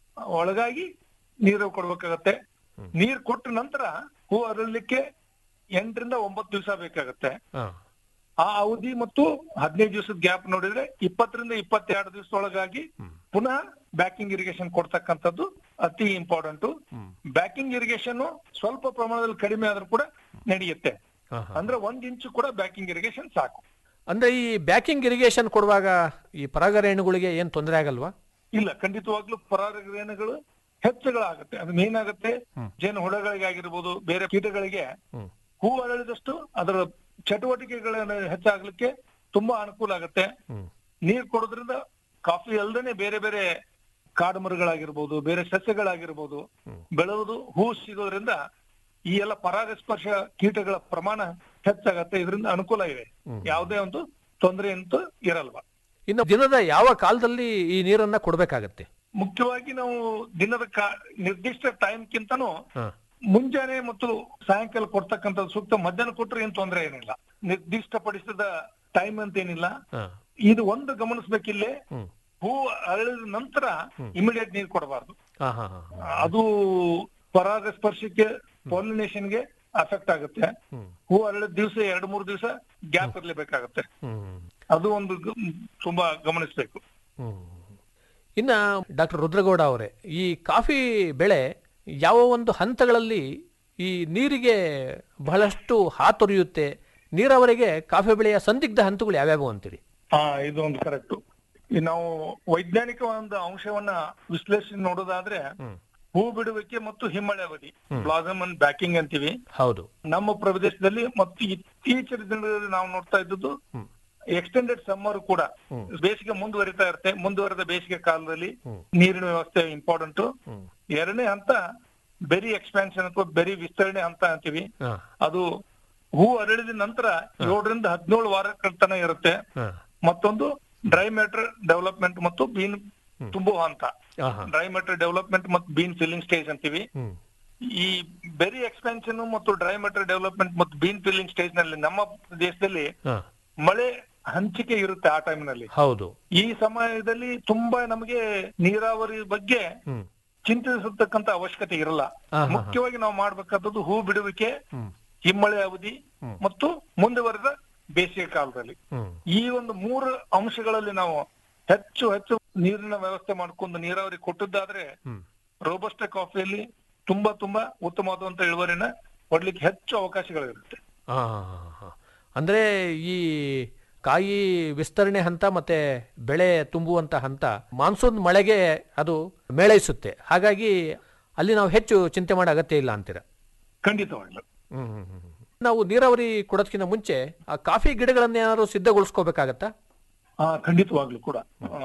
ಒಳಗಾಗಿ ನೀರು ಕೊಡ್ಬೇಕಾಗತ್ತೆ ನೀರ್ ಕೊಟ್ಟ ನಂತರ ಹೂ ಅರಳಲಿಕ್ಕೆ ಎಂಟರಿಂದ ಒಂಬತ್ತು ದಿವಸ ಬೇಕಾಗತ್ತೆ ಹಾ. ಆ ಅವಧಿ ಮತ್ತು ಹದಿನೈದು ದಿವಸದ ಗ್ಯಾಪ್ ನೋಡಿದ್ರೆ ಇಪ್ಪತ್ತರಿಂದ ಇಪ್ಪತ್ತೆರಡು ದಿವಸದೊಳಗಾಗಿ ಪುನಃ ಬ್ಯಾಕಿಂಗ್ ಇರಿಗೇಷನ್ ಕೊಡ್ತಕ್ಕಂಥದ್ದು ಅತಿ ಇಂಪಾರ್ಟೆಂಟ್ ಬ್ಯಾಕಿಂಗ್ ಇರಿಗೇಷನ್ ಸ್ವಲ್ಪ ಪ್ರಮಾಣದಲ್ಲಿ ಕಡಿಮೆ ಆದ್ರೂ ಕೂಡ ನಡೆಯುತ್ತೆ ಅಂದ್ರೆ ಒಂದ್ ಇಂಚು ಕೂಡ ಬ್ಯಾಕಿಂಗ್ ಇರಿಗೇಷನ್ ಸಾಕು ಅಂದ್ರೆ ಈ ಬ್ಯಾಕಿಂಗ್ ಇರಿಗೇಷನ್ ಕೊಡುವಾಗ ಈ ಪರಾಗರೇಣುಗಳಿಗೆ ಏನ್ ತೊಂದರೆ ಆಗಲ್ವಾ ಇಲ್ಲ ಖಂಡಿತವಾಗ್ಲೂ ಪರಾಗರೇಣುಗಳು ಹೆಚ್ಚುಗಳಾಗುತ್ತೆ ಅದು ಮೇನ್ ಆಗುತ್ತೆ ಜೇನು ಹುಳಗಳಿಗೆ ಆಗಿರ್ಬೋದು ಬೇರೆ ಕೀಟಗಳಿಗೆ ಹೂ ಅರಳಿದಷ್ಟು ಅದರ ಚಟುವಟಿಕೆಗಳನ್ನ ಹೆಚ್ಚಾಗ್ಲಿಕ್ಕೆ ತುಂಬಾ ಅನುಕೂಲ ಆಗುತ್ತೆ ನೀರ್ ಕೊಡೋದ್ರಿಂದ ಕಾಫಿ ಅಲ್ದೇನೆ ಬೇರೆ ಬೇರೆ ಕಾಡು ಮರಗಳಾಗಿರ್ಬೋದು ಬೇರೆ ಸಸ್ಯಗಳಾಗಿರ್ಬೋದು ಬೆಳೆಯುವುದು ಹೂ ಸಿಗೋದ್ರಿಂದ ಈ ಎಲ್ಲ ಪರಾಗಸ್ಪರ್ಶ ಕೀಟಗಳ ಪ್ರಮಾಣ ಹೆಚ್ಚಾಗತ್ತೆ ಇದರಿಂದ ಅನುಕೂಲ ಇದೆ ಯಾವುದೇ ಒಂದು ತೊಂದರೆ ಅಂತೂ ಇರಲ್ವಾ ಇನ್ನು ದಿನದ ಯಾವ ಕಾಲದಲ್ಲಿ ಈ ನೀರನ್ನ ಕೊಡ್ಬೇಕಾಗತ್ತೆ ಮುಖ್ಯವಾಗಿ ನಾವು ದಿನದ ಕಾ- ನಿರ್ದಿಷ್ಟ ಟೈಮ್ಗಿಂತನೂ ಹಾ. ಮುಂಜಾನೆ ಮತ್ತು ಸಾಯಂಕಾಲ ಕೊಡ್ತಕ್ಕಂಥದ್ದು ಸೂಕ್ತ ಮಧ್ಯಾಹ್ನ ಕೊಟ್ರೆ ಏನ್ ತೊಂದರೆ ಏನಿಲ್ಲ ನಿರ್ದಿಷ್ಟಪಡಿಸಿದ ಟೈಮ್ ಅಂತ ಏನಿಲ್ಲ ಹಾ. ಇದು ಒಂದು ಗಮನಿಸ್ಬೇಕಿಲ್ಲೇ ಹೂ ಅರಳಿದ ನಂತರ ಇಮಿಡಿಯೇಟ್ ನೀರ್ ಕೊಡಬಾರ್ದು ಹಾ, ಹಾ, ಹಾ. ಅದು ಪರಾಗಸ್ಪರ್ಶಕ್ಕೆ ಪಾಲಿನೇಷನ್ಗೆ ಅಫೆಕ್ಟ್ ಆಗುತ್ತೆ ಹೂ ಅರಳಿದ ದಿವಸ ಎರಡು ಮೂರು ದಿವಸ ಗ್ಯಾಪ್ ಇರ್ಲೇಬೇಕಾಗತ್ತೆ ಅದು ಒಂದು ಗ- ತುಂಬಾ ಗಮನಿಸ್ಬೇಕು ಇನ್ನ ಡಾಕ್ಟರ್ ರುದ್ರಗೌಡ ಅವರೇ ಈ ಕಾಫಿ ಬೆಳೆ ಯಾವ ಒಂದು ಹಂತಗಳಲ್ಲಿ ಈ ನೀರಿಗೆ ಬಹಳಷ್ಟು ಹಾತೊರೆಯುತ್ತೆ ನೀರಾವರಿಗೆ ಕಾಫಿ ಬೆಳೆಯ ಸಂದಿಗ್ಧ ಹಂತಗಳು ಯಾವ್ಯಾವು ಅಂತೀರಿ ಹಾ ಇದು ಒಂದು ಕರೆಕ್ಟ್ ನಾವು ವೈಜ್ಞಾನಿಕ ಒಂದು ಅಂಶವನ್ನ ವಿಶ್ಲೇಷಣೆ ನೋಡೋದಾದ್ರೆ ಹೂ ಬಿಡುವಿಕೆ ಮತ್ತು ಹಿಮ್ಮಳೆ ಅವಧಿ ಬ್ಲಾಸಮ್ ಅಂಡ್ ಬ್ಯಾಕಿಂಗ್ ಅಂತೀವಿ ಹೌದು ನಮ್ಮ ಪ್ರದೇಶದಲ್ಲಿ ಮತ್ತು ಇತ್ತೀಚಿನ ದಿನಗಳಲ್ಲಿ ನಾವು ನೋಡ್ತಾ ಇದ್ದದ್ದು ಎಕ್ಸ್ಟೆಂಡೆಡ್ ಸಮ್ಮರ್ ಕೂಡ ಬೇಸಿಗೆ ಮುಂದುವರಿತಾ ಇರುತ್ತೆ ಮುಂದುವರೆದ ಬೇಸಿಗೆ ಕಾಲದಲ್ಲಿ ನೀರಿನ ವ್ಯವಸ್ಥೆ ಇಂಪಾರ್ಟೆಂಟ್ ಎರಡನೇ ಹಂತ ಬೆರಿ ಎಕ್ಸ್ಪ್ಯಾನ್ಷನ್ ಅಥವಾ ಬೆರಿ ವಿಸ್ತರಣೆ ಹಂತ ಅಂತೀವಿ ಹಾ. ಅದು ಹೂ ಅರಳಿದ ನಂತರ ಏಳರಿಂದ ಹದಿನೇಳು ವಾರಗಳ ತನಕ ಇರುತ್ತೆ ಹಾ. ಮತ್ತೊಂದು ಡ್ರೈ ಮ್ಯಾಟರ್ ಡೆವಲಪ್ಮೆಂಟ್ ಮತ್ತು ಬೀನ್ ತುಂಬುವ ಹಂತ ಆಹಾ. ಡ್ರೈ ಮ್ಯಾಟರ್ ಡೆವಲಪ್ಮೆಂಟ್ ಮತ್ತು ಬೀನ್ ಫಿಲ್ಲಿಂಗ್ ಸ್ಟೇಜ್ ಅಂತೀವಿ ಹ್ಮ್. ಈ ಬೆರಿ ಎಕ್ಸ್ಪೆನ್ಷನ್ ಮತ್ತು ಡ್ರೈ ಮ್ಯಾಟರ್ ಡೆವಲಪ್ಮೆಂಟ್ ಮತ್ತು ಬೀನ್ ಫಿಲ್ಲಿಂಗ್ ಸ್ಟೇಜ್ ನಲ್ಲಿ ನಮ್ಮ ದೇಶದಲ್ಲಿ ಹಾ. ಮಳೆ ಹಂಚಿಕೆ ಇರುತ್ತೆ ಆ ಟೈಮ್ ನಲ್ಲಿ ಹೌದು ಈ ಸಮಯದಲ್ಲಿ ತುಂಬಾ ನಮಗೆ ನೀರಾವರಿ ಬಗ್ಗೆ ಹ್ಮ್. ಚಿಂತಿಸತಕ್ಕಂತ ಅವಶ್ಯಕತೆ ಇರಲ್ಲ ಹಾ, ಹಾ, ಹಾ. ಮುಖ್ಯವಾಗಿ ನಾವು ಮಾಡ್ಬೇಕಾದದ್ದು ಹೂ ಬಿಡುವಿಕೆ ಹಿಮ್ಮಳೆ ಅವಧಿ ಮತ್ತು ಮುಂದುವರೆದ ಬೇಸಿಗೆ ಕಾಲದಲ್ಲಿ ಹ್ಮ್ ಈ ಒಂದು ಮೂರು ಅಂಶಗಳಲ್ಲಿ ನಾವು ಹೆಚ್ಚು ಹೆಚ್ಚು ನೀರಿನ ವ್ಯವಸ್ಥೆ ಮಾಡ್ಕೊಂಡು ನೀರಾವರಿ ಕೊಟ್ಟದ್ದಾದ್ರೆ ಹ್ಮ್ ರೋಬಸ್ಟ ಕಾಫಿಯಲ್ಲಿ ತುಂಬಾ ತುಂಬಾ ಉತ್ತಮವಾದಂತ ಇಳುವರಿನ ಕೊಡ್ಲಿಕ್ಕೆ ಹೆಚ್ಚು ಅವಕಾಶಗಳಿರುತ್ತೆ ಆ, ಅಂದ್ರೆ ಈ ಕಾಯಿ ವಿಸ್ತರಣೆ ಹಂತ ಮತ್ತೆ ಬೆಳೆ ತುಂಬುವಂತ ಹಂತ ಮಾನ್ಸೂನ್ ಮಳೆಗೆ ಅದು ಮೇಳೈಸುತ್ತೆ ಹಾಗಾಗಿ ಅಲ್ಲಿ ನಾವು ಹೆಚ್ಚು ಚಿಂತೆ ಮಾಡೋ ಅಗತ್ಯ ಇಲ್ಲ ಅಂತೀರ ಖಂಡಿತವಾಗ್ಲು ಹ್ಮ್ ಹ್ಮ್ ಹ್ಮ್. ನಾವು ನೀರಾವರಿ ಕೊಡೋದಕ್ಕಿಂತ ಮುಂಚೆ ಆ ಕಾಫಿ ಗಿಡಗಳನ್ನ ಏನಾದ್ರು ಸಿದ್ಧಗೊಳಿಸ್ಕೋಬೇಕಾಗತ್ತಾ ಆ ಖಂಡಿತವಾಗ್ಲು ಕೂಡ ಆ,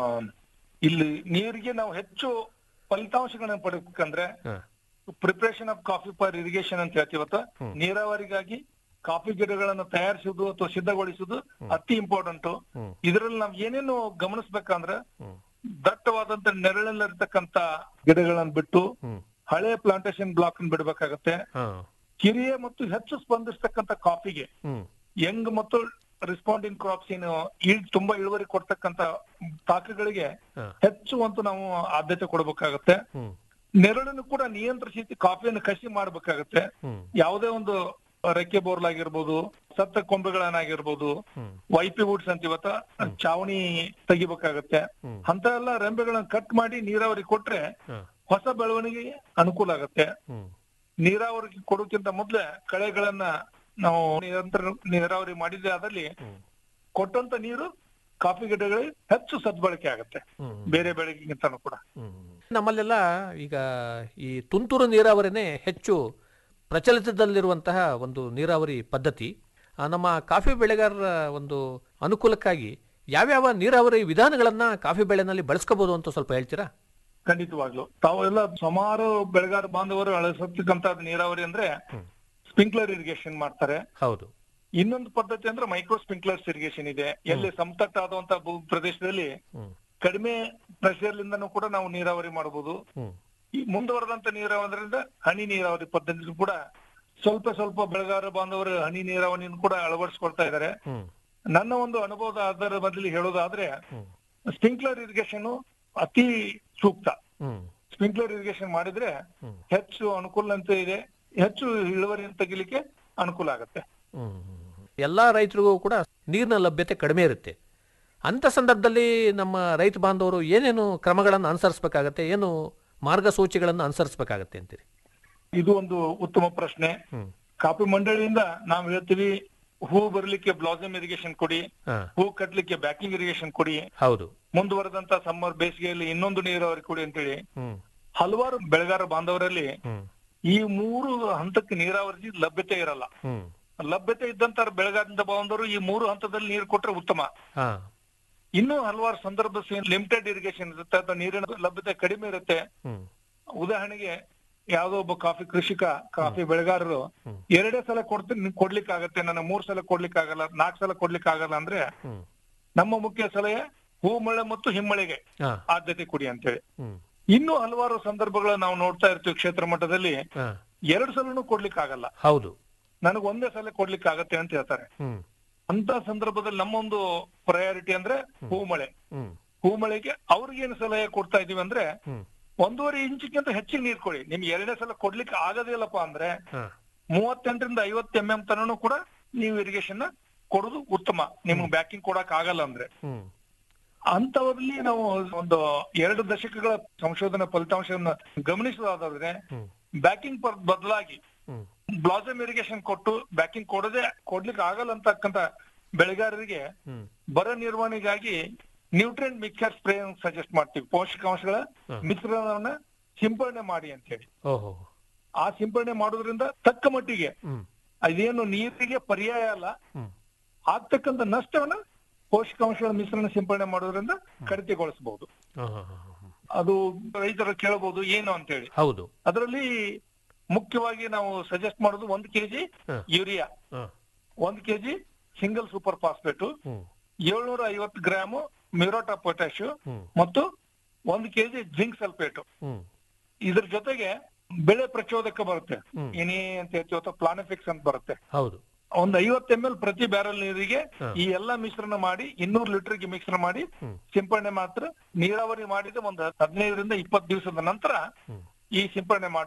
ಇಲ್ಲಿ ನೀರಿಗೆ ನಾವು ಹೆಚ್ಚು ಫಲಿತಾಂಶಗಳನ್ನ ಪಡೆಬೇಕಂದ್ರೆ ಹ. Preparation of coffee for irrigation ಅಂತ ಹೇಳ್ತೀವತ್ತ ನೀರಾವರಿಗಾಗಿ ಕಾಫಿ ಗಿಡಗಳನ್ನು ತಯಾರಿಸುವುದು ಅಥವಾ ಸಿದ್ಧಗೊಳಿಸುವುದು ಅತಿ ಇಂಪಾರ್ಟೆಂಟ್ ಹ್ಮ್. ಇದರಲ್ಲಿ ನಾವ್ ಏನೇನು ಗಮನಿಸ್ಬೇಕಂದ್ರೆ ಹ್ಮ್. ದಟ್ಟವಾದಂತ ನೆರಳಲ್ಲಿರ್ತಕ್ಕಂತ ಗಿಡಗಳನ್ನ ಬಿಟ್ಟು ಹ್ಮ್. ಹಳೆ ಪ್ಲಾಂಟೇಶನ್ ಬ್ಲಾಕ್ ಬಿಡ್ಬೇಕಾಗತ್ತೆ ಹಾ ಕಿರಿಯ ಮತ್ತು ಹೆಚ್ಚು ಸ್ಪಂದಿಸ್ತಕ್ಕಂತ ಕಾಫಿಗೆ ಹ್ಮ್ ಯಂಗ್ ಮತ್ತು ರೆಸ್ಪಾಂಡಿಂಗ್ ಕ್ರಾಪ್ಸ್ ಏನು ಇಳ್ ತುಂಬಾ ಇಳುವರಿ ಕೊಡ್ತಕ್ಕಂತ ತಾಕಗಳಿಗೆ ಹಾ. ಹೆಚ್ಚು ಅಂತ ನಾವು ಆದ್ಯತೆ ಕೊಡ್ಬೇಕಾಗತ್ತೆ ಹ್ಮ್ ನೆರಳನ್ನು ಕೂಡ ನಿಯಂತ್ರಿಸಿ ಕಾಫಿಯನ್ನು ಕಸಿ ಮಾಡ್ಬೇಕಾಗತ್ತೆ ಹ್ಮ್ ಯಾವುದೇ ಒಂದು ರೆಕ್ಕೆ ಬೋರ್ಲ್ ಆಗಿರ್ಬೋದು ಸತ್ತ ಕೊಂಬೆಗಳನ್ನಾಗಿರ್ಬೋದು ಹ್ಮ್. ವೈಪಿ ವುಡ್ಸ್ ಅಂತ ಇವತ್ತ ಚಾವಣಿ ತೆಗಿಬೇಕಾಗತ್ತೆ ಹ್ಮ್. ಅಂತ ಎಲ್ಲ ರೆಂಬೆಗಳನ್ನ ಕಟ್ ಮಾಡಿ ನೀರಾವರಿ ಕೊಟ್ರೆ ಹಾ. ಹೊಸ ಬೆಳವಣಿಗೆಗೆ ಅನುಕೂಲ ಆಗತ್ತೆ ಹ್ಮ್ ನೀರಾವರಿ ಕೊಡೋಕ್ಕಿಂತ ಮೊದ್ಲೇ ಕಳೆಗಳನ್ನ ನಾವು ನಿರಂತರ ನೀರಾವರಿ ಮಾಡಿದ್ರೆ ಅದಲ್ಲಿ ಕೊಟ್ಟಂತ ನೀರು ಕಾಫಿ ಗಿಡಗಳಿಗೆ ಹೆಚ್ಚು ಸದ್ಬಳಕೆ ಆಗತ್ತೆ ಹ್ಮ್. ಬೇರೆ ಬೆಳೆಗಿಂತನೂ ಕೂಡ ಹ್ಮ್. ನಮ್ಮಲ್ಲೆಲ್ಲ ಈಗ ಈ ತುಂತುರು ನೀರಾವರಿನೇ ಹೆಚ್ಚು ಪ್ರಚಲಿತದಲ್ಲಿರುವಂತಹ ಒಂದು ನೀರಾವರಿ ಪದ್ಧತಿ ಆ, ನಮ್ಮ ಕಾಫಿ ಬೆಳೆಗಾರರ ಒಂದು ಅನುಕೂಲಕ್ಕಾಗಿ ಯಾವ್ಯಾವ ನೀರಾವರಿ ವಿಧಾನಗಳನ್ನ ಕಾಫಿ ಬೆಳೆನಲ್ಲಿ ಬಳಸ್ಕೋಬಹುದು ಅಂತ ಸ್ವಲ್ಪ ಹೇಳ್ತೀರಾ ಖಂಡಿತವಾಗ್ಲು ತಾವೆಲ್ಲ ಸುಮಾರು ಬೆಳೆಗಾರ ಬಾಂಧವರು ಅಳಸತಕ್ಕಂತ ನೀರಾವರಿ ಅಂದ್ರೆ ಸ್ಪ್ರಿಂಕ್ಲರ್ ಇರಿಗೇಷನ್ ಮಾಡ್ತಾರೆ ಹೌದು ಇನ್ನೊಂದು ಪದ್ಧತಿ ಅಂದ್ರೆ ಮೈಕ್ರೋ ಸ್ಪ್ರಿಂಕ್ಲರ್ಸ್ ಇರಿಗೇಷನ್ ಇದೆ ಎಲ್ಲಿ ಸಮತಟ್ಟಾದಂತ ಭೂ ಪ್ರದೇಶದಲ್ಲಿ ಹ್ಮ್. ಕಡಿಮೆ ಪ್ರೆಷರ್ ಲಿಂದನೂ ಕೂಡ ನಾವು ನೀರಾವರಿ ಮಾಡಬಹುದು ಹ್ಮ್ ಈ ಮುಂದುವರೆದಂತ ನೀರಾವರಿಯಿಂದ ಹನಿ ನೀರಾವರಿ ಪದ್ಧತಿ ಕೂಡ ಸ್ವಲ್ಪ ಸ್ವಲ್ಪ ಬೆಳೆಗಾರ ಬಾಂಧವರು ಹನಿ ನೀರಾವರಿಯನ್ನು ಕೂಡ ಅಳವಡಿಸ್ಕೊಳ್ತಾ ಇದ್ದಾರೆ ಹ್ಮ್ ನನ್ನ ಒಂದು ಅನುಭವದ ಆಧಾರ ಬದಲಿ ಹೇಳೋದಾದ್ರೆ ಹ್ಮ್. ಸ್ಪ್ರಿಂಕ್ಲರ್ ಇರಿಗೇಷನ್ ಅತಿ ಸೂಕ್ತ ಹ್ಮ್ ಸ್ಪ್ರಿಂಕ್ಲರ್ ಇರಿಗೇಷನ್ ಮಾಡಿದ್ರೆ ಹ್ಮ್. ಹೆಚ್ಚು ಅನುಕೂಲ ಅಂತ ಇದೆ ಹೆಚ್ಚು ಇಳುವರಿಯನ್ನು ತೆಗಿಲಿಕ್ಕೆ ಅನುಕೂಲ ಆಗುತ್ತೆ ಹ್ಮ್. ಎಲ್ಲಾ ರೈತರಿಗೂ ಕೂಡ ನೀರಿನ ಲಭ್ಯತೆ ಕಡಿಮೆ ಇರುತ್ತೆ ಅಂತ ಸಂದರ್ಭದಲ್ಲಿ ನಮ್ಮ ರೈತ ಬಾಂಧವರು ಏನೇನು ಕ್ರಮಗಳನ್ನು ಅನುಸರಿಸಬೇಕಾಗತ್ತೆ ಏನು ಮಾರ್ಗಸೂಚಿಗಳನ್ನು ಅನುಸರಿಸಬೇಕಾಗತ್ತೆ ಅಂತೀರಿ ಇದು ಒಂದು ಉತ್ತಮ ಪ್ರಶ್ನೆ ಹ್ಮ್. ಕಾಫಿ ಮಂಡಳಿಯಿಂದ ನಾವು ಹೇಳ್ತೀವಿ ಹೂ ಬರ್ಲಿಕ್ಕೆ ಬ್ಲಾಸಮ್ ಇರಿಗೇಷನ್ ಕೊಡಿ ಹಾ ಹೂ ಕಟ್ಲಿಕ್ಕೆ ಬ್ಯಾಕಿಂಗ್ ಇರಿಗೇಷನ್ ಕೊಡಿ ಹೌದು ಮುಂದುವರೆದಂತ ಸಮ್ಮರ್ ಬೇಸಿಗೆಯಲ್ಲಿ ಇನ್ನೊಂದು ನೀರಾವರಿ ಕೊಡಿ ಅಂತೇಳಿ ಹ್ಮ್ ಹಲವಾರು ಬೆಳೆಗಾರ ಬಾಂಧವರಲ್ಲಿ ಹ್ಮ್ ಈ ಮೂರು ಹಂತಕ್ಕೆ ನೀರಾವರಿ ಲಭ್ಯತೆ ಇರಲ್ಲ ಹ್ಮ್ ಲಭ್ಯತೆ ಇದ್ದಂತ ಬೆಳೆಗಾರದಿಂದ ಬಾಂಧವರು ಈ ಮೂರು ಹಂತದಲ್ಲಿ ನೀರು ಕೊಟ್ರೆ ಉತ್ತಮ ಹಾ ಇನ್ನೂ ಹಲವಾರು ಸಂದರ್ಭ ಲಿಮಿಟೆಡ್ ಇರಿಗೇಷನ್ ಇರುತ್ತೆ ಅಥವಾ ನೀರಿನ ಲಭ್ಯತೆ ಕಡಿಮೆ ಇರುತ್ತೆ ಹ್ಮ್ ಉದಾಹರಣೆಗೆ ಯಾವ್ದೋ ಒಬ್ಬ ಕಾಫಿ ಕೃಷಿಕ ಕಾಫಿ ಬೆಳೆಗಾರರು ಎರಡೇ ಸಲ ಕೊಡ್ತೀನಿ ಕೊಡ್ಲಿಕ್ಕೆ ಆಗತ್ತೆ ನನ್ನ ಮೂರ್ ಸಲ ಕೊಡ್ಲಿಕ್ಕೆ ಆಗಲ್ಲ ನಾಲ್ಕು ಸಲ ಕೊಡ್ಲಿಕ್ಕೆ ಆಗಲ್ಲ ಅಂದ್ರೆ ಹ್ಮ್ ನಮ್ಮ ಮುಖ್ಯ ಸಲಹೆ ಹೂ ಮಳೆ ಮತ್ತು ಹಿಮ್ಮಳೆಗೆ ಹಾ ಆದ್ಯತೆ ಕೊಡಿ ಅಂತೇಳಿ ಹ್ಮ್ ಇನ್ನೂ ಹಲವಾರು ಸಂದರ್ಭಗಳ ನಾವು ನೋಡ್ತಾ ಇರ್ತೀವಿ ಕ್ಷೇತ್ರ ಮಟ್ಟದಲ್ಲಿ ಹಾ ಎರಡು ಸಲನು ಕೊಡ್ಲಿಕ್ಕೆ ಆಗಲ್ಲ ಹೌದು ನನಗೆ ಒಂದೇ ಸಲ ಕೊಡ್ಲಿಕ್ಕೆ ಆಗತ್ತೆ ಅಂತ ಹೇಳ್ತಾರೆ ಹ್ಮ್ ಅಂತ ಸಂದರ್ಭದಲ್ಲಿ ನಮ್ಮೊಂದು ಪ್ರಯಾರಿಟಿ ಅಂದ್ರೆ ಹೂ ಮಳೆ ಹ್ಮ್ ಹೂ ಮಳೆಗೆ ಅವ್ರಿಗೇನು ಸಲಹೆ ಕೊಡ್ತಾ ಇದೀವಿ ಅಂದ್ರೆ ಹ್ಮ್ ಒಂದೂವರೆ ಇಂಚಿಗಿಂತ ಹೆಚ್ಚಿಗೆ ನೀರ್ ಕೊಡಿ ನಿಮ್ಗೆ ಎರಡನೇ ಸಲ ಕೊಡ್ಲಿಕ್ಕೆ ಆಗದಿಲ್ಲಪ್ಪ ಅಂದ್ರೆ ಹಾ ಮೂವತ್ತೆಂಟರಿಂದ ಐವತ್ತು ಎಂ ಎಂ ತನನು ಕೂಡ ನೀವು ಇರಿಗೇಷನ್ ಕೊಡೋದು ಉತ್ತಮ ನಿಮ್ಗೆ ಬ್ಯಾಕಿಂಗ್ ಕೊಡಕ್ ಆಗಲ್ಲ ಅಂದ್ರೆ ಹ್ಮ್ ಅಂತವರಲ್ಲಿ ನಾವು ಒಂದು ಎರಡು ದಶಕಗಳ ಸಂಶೋಧನಾ ಫಲಿತಾಂಶವನ್ನ ಗಮನಿಸೋದಾದ್ರೆ ಹ್ಮ್ ಬ್ಯಾಕಿಂಗ್ ಬದಲಾಗಿ ಹ್ಮ್ ಬ್ಲಾಸಮ್ ಇರಿಗೇಷನ್ ಕೊಟ್ಟು ಬ್ಯಾಕಿಂಗ್ ಕೊಡದೆ ಕೊಡ್ಲಿಕ್ಕೆ ಆಗಲ್ಲ ಅಂತಕ್ಕಂತ ಬೆಳೆಗಾರರಿಗೆ ಹ್ಮ್ ಬರ ನಿರ್ವಹಣೆಗಾಗಿ ನ್ಯೂಟ್ರಿಯನ್ ಮಿಕ್ಸರ್ ಸ್ಪ್ರೇ ಸಜೆಸ್ಟ್ ಮಾಡ್ತೀವಿ ಪೋಷಕಾಂಶಗಳ ಮಿಶ್ರಣವನ್ನ ಸಿಂಪಡಣೆ ಮಾಡಿ ಅಂತ ಹೇಳಿ ಓಹೋ ಆ ಸಿಂಪಡಣೆ ಮಾಡೋದ್ರಿಂದ ತಕ್ಕ ಮಟ್ಟಿಗೆ ಹ್ಮ್ ಅದೇನು ನೀರಿಗೆ ಪರ್ಯಾಯ ಅಲ್ಲ ಹ್ಮ್ ಆಗ್ತಕ್ಕಂಥ ನಷ್ಟವನ್ನ ಪೋಷಕಾಂಶಗಳ ಮಿಶ್ರಣ ಸಿಂಪಡಣೆ ಮಾಡೋದ್ರಿಂದ ಕಡಿತಗೊಳಿಸಬಹುದು ಹಾ, ಹಾ, ಹಾ, ಹಾ. ಅದು ರೈತರು ಕೇಳಬಹುದು ಏನು ಅಂತ ಹೇಳಿ ಹೌದು ಅದರಲ್ಲಿ ಮುಖ್ಯವಾಗಿ ನಾವು ಸಜೆಸ್ಟ್ ಮಾಡೋದು ಒಂದು ಕೆಜಿ ಹ. ಯೂರಿಯಾ ಹಾ ಒಂದು KG single super phosphate hmm ಏಳ್ನೂರ ಐವತ್ತು ಗ್ರಾಮ್ ಮ್ಯೂರೋಟಾ ಪೊಟ್ಯಾಶ್ ಹ್ಮ್ ಮತ್ತು ಒಂದು ಕೆಜಿ ಜಿಂಕ್ ಸಲ್ಫೇಟ್ ಹ್ಮ್ ಇದ್ರ ಜೊತೆಗೆ ಬೆಳೆ ಪ್ರಚೋದಕ ಬರುತ್ತೆ ಹ್ಮ್. ಇನಿ ಅಂತ ಹೇಳ್ತೀವಿ ಅಥವಾ ಪ್ಲಾನಿಫಿಕ್ಸ್ ಅಂತ ಬರುತ್ತೆ ಹೌದು ಒಂದ್ ಐವತ್ತು ಎಂ ಎಲ್ ಪ್ರತಿ ಬ್ಯಾರಲ್ ನೀರಿಗೆ ಹ. ಈ ಎಲ್ಲಾ ಮಿಶ್ರಣ ಮಾಡಿ ಇನ್ನೂರು ಲೀಟರ್ಗೆ ಮಿಶ್ರಣ ಮಾಡಿ ಹ್ಮ್. ಸಿಂಪಡಣೆ ಮಾತ್ರ ನೀರಾವರಿ ಮಾಡಿದ ಒಂದು ಹದಿನೈದರಿಂದ ಇಪ್ಪತ್ತು ದಿವಸದ ನಂತರ ಹ್ಮ್. ಈ ಸಿಂಪಡಣೆ ಮಾಡುದು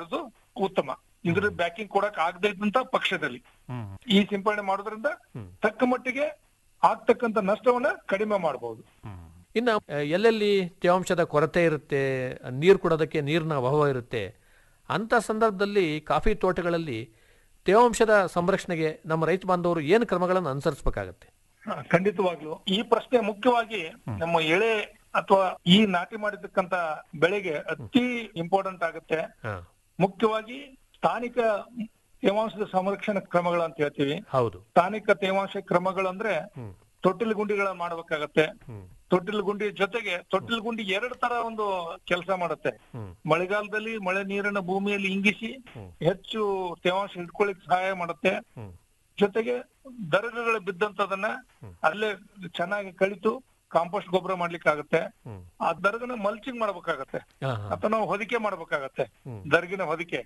ಉತ್ತಮ ಇದ್ರ ಬ್ಯಾಕಿಂಗ್ ಕೊಡಕ್ ಆಗದೇ ಇದ್ದಂತ ಪಕ್ಷದಲ್ಲಿ ಈ ಸಿಂಪಡಣೆ ಮಾಡೋದ್ರಿಂದ ತಕ್ಕ ಮಟ್ಟಿಗೆ ಆಗ್ತಕ್ಕಂತ ನಷ್ಟವನ್ನ ಕಡಿಮೆ ಮಾಡಬಹುದು ಇನ್ನು ಆ, ಎಲ್ಲೆಲ್ಲಿ ತೇವಾಂಶದ ಕೊರತೆ ಇರುತ್ತೆ ನೀರು ಕೊಡೋದಕ್ಕೆ ನೀರಿನ ಅಭಾವ ಇರುತ್ತೆ ಅಂಥ ಸಂದರ್ಭದಲ್ಲಿ ಕಾಫಿ ತೋಟಗಳಲ್ಲಿ ತೇವಾಂಶದ ಸಂರಕ್ಷಣೆಗೆ ನಮ್ಮ ರೈತ ಬಾಂಧವರು ಏನು ಕ್ರಮಗಳನ್ನು ಅನುಸರಿಸಬೇಕಾಗತ್ತೆ ಹ, ಖಂಡಿತವಾಗ್ಲು ಈ ಪ್ರಶ್ನೆ ಮುಖ್ಯವಾಗಿ ನಮ್ಮ ಎಳೆ ಅಥವಾ ಈ ನಾಟಿ ಮಾಡಿರ್ತಕ್ಕಂತ ಬೆಳೆಗೆ ಅತಿ ಇಂಪಾರ್ಟೆಂಟ್ ಆಗುತ್ತೆ ಹಾಂ ಮುಖ್ಯವಾಗಿ ಸ್ಥಾನಿಕ ತೇವಾಂಶದ ಸಂರಕ್ಷಣಾ ಕ್ರಮಗಳು ಅಂತ ಹೇಳ್ತೀವಿ ಹೌದು ಸ್ಥಾನಿಕ ತೇವಾಂಶ ಕ್ರಮಗಳಂದ್ರೆ ತೊಟ್ಟಿಲು ಗುಂಡಿಗಳನ್ನ ಮಾಡ್ಬೇಕಾಗತ್ತೆ ತೊಟ್ಟಿಲು ಗುಂಡಿ ಜೊತೆಗೆ ತೊಟ್ಟಿಲು ಗುಂಡಿ ಎರಡು ತರ ಒಂದು ಕೆಲಸ ಮಾಡುತ್ತೆ ಮಳೆಗಾಲದಲ್ಲಿ ಮಳೆ ನೀರನ್ನ ಭೂಮಿಯಲ್ಲಿ ಇಂಗಿಸಿ ಹೆಚ್ಚು ತೇವಾಂಶ ಹಿಡ್ಕೊಳ್ಳಿಕ್ ಸಹಾಯ ಮಾಡುತ್ತೆ ಜೊತೆಗೆ ದರಗಗಳು ಬಿದ್ದಂತದನ್ನ ಅಲ್ಲೇ ಚೆನ್ನಾಗಿ ಕಳಿತು ಕಾಂಪೋಸ್ಟ್ ಗೊಬ್ಬರ ಮಾಡ್ಲಿಕ್ಕೆ ಆಗುತ್ತೆ ಆ ದರ್ಗನ ಮಲ್ಚಿಂಗ್ ಮಾಡ್ಬೇಕಾಗತ್ತೆ ಹಾಂ ಹಾಂ ಅಥವಾ ನಾವು ಹೊದಿಕೆ ಮಾಡ್ಬೇಕಾಗತ್ತೆ ದರ್ಗಿನ ಹೊದಿಕೆ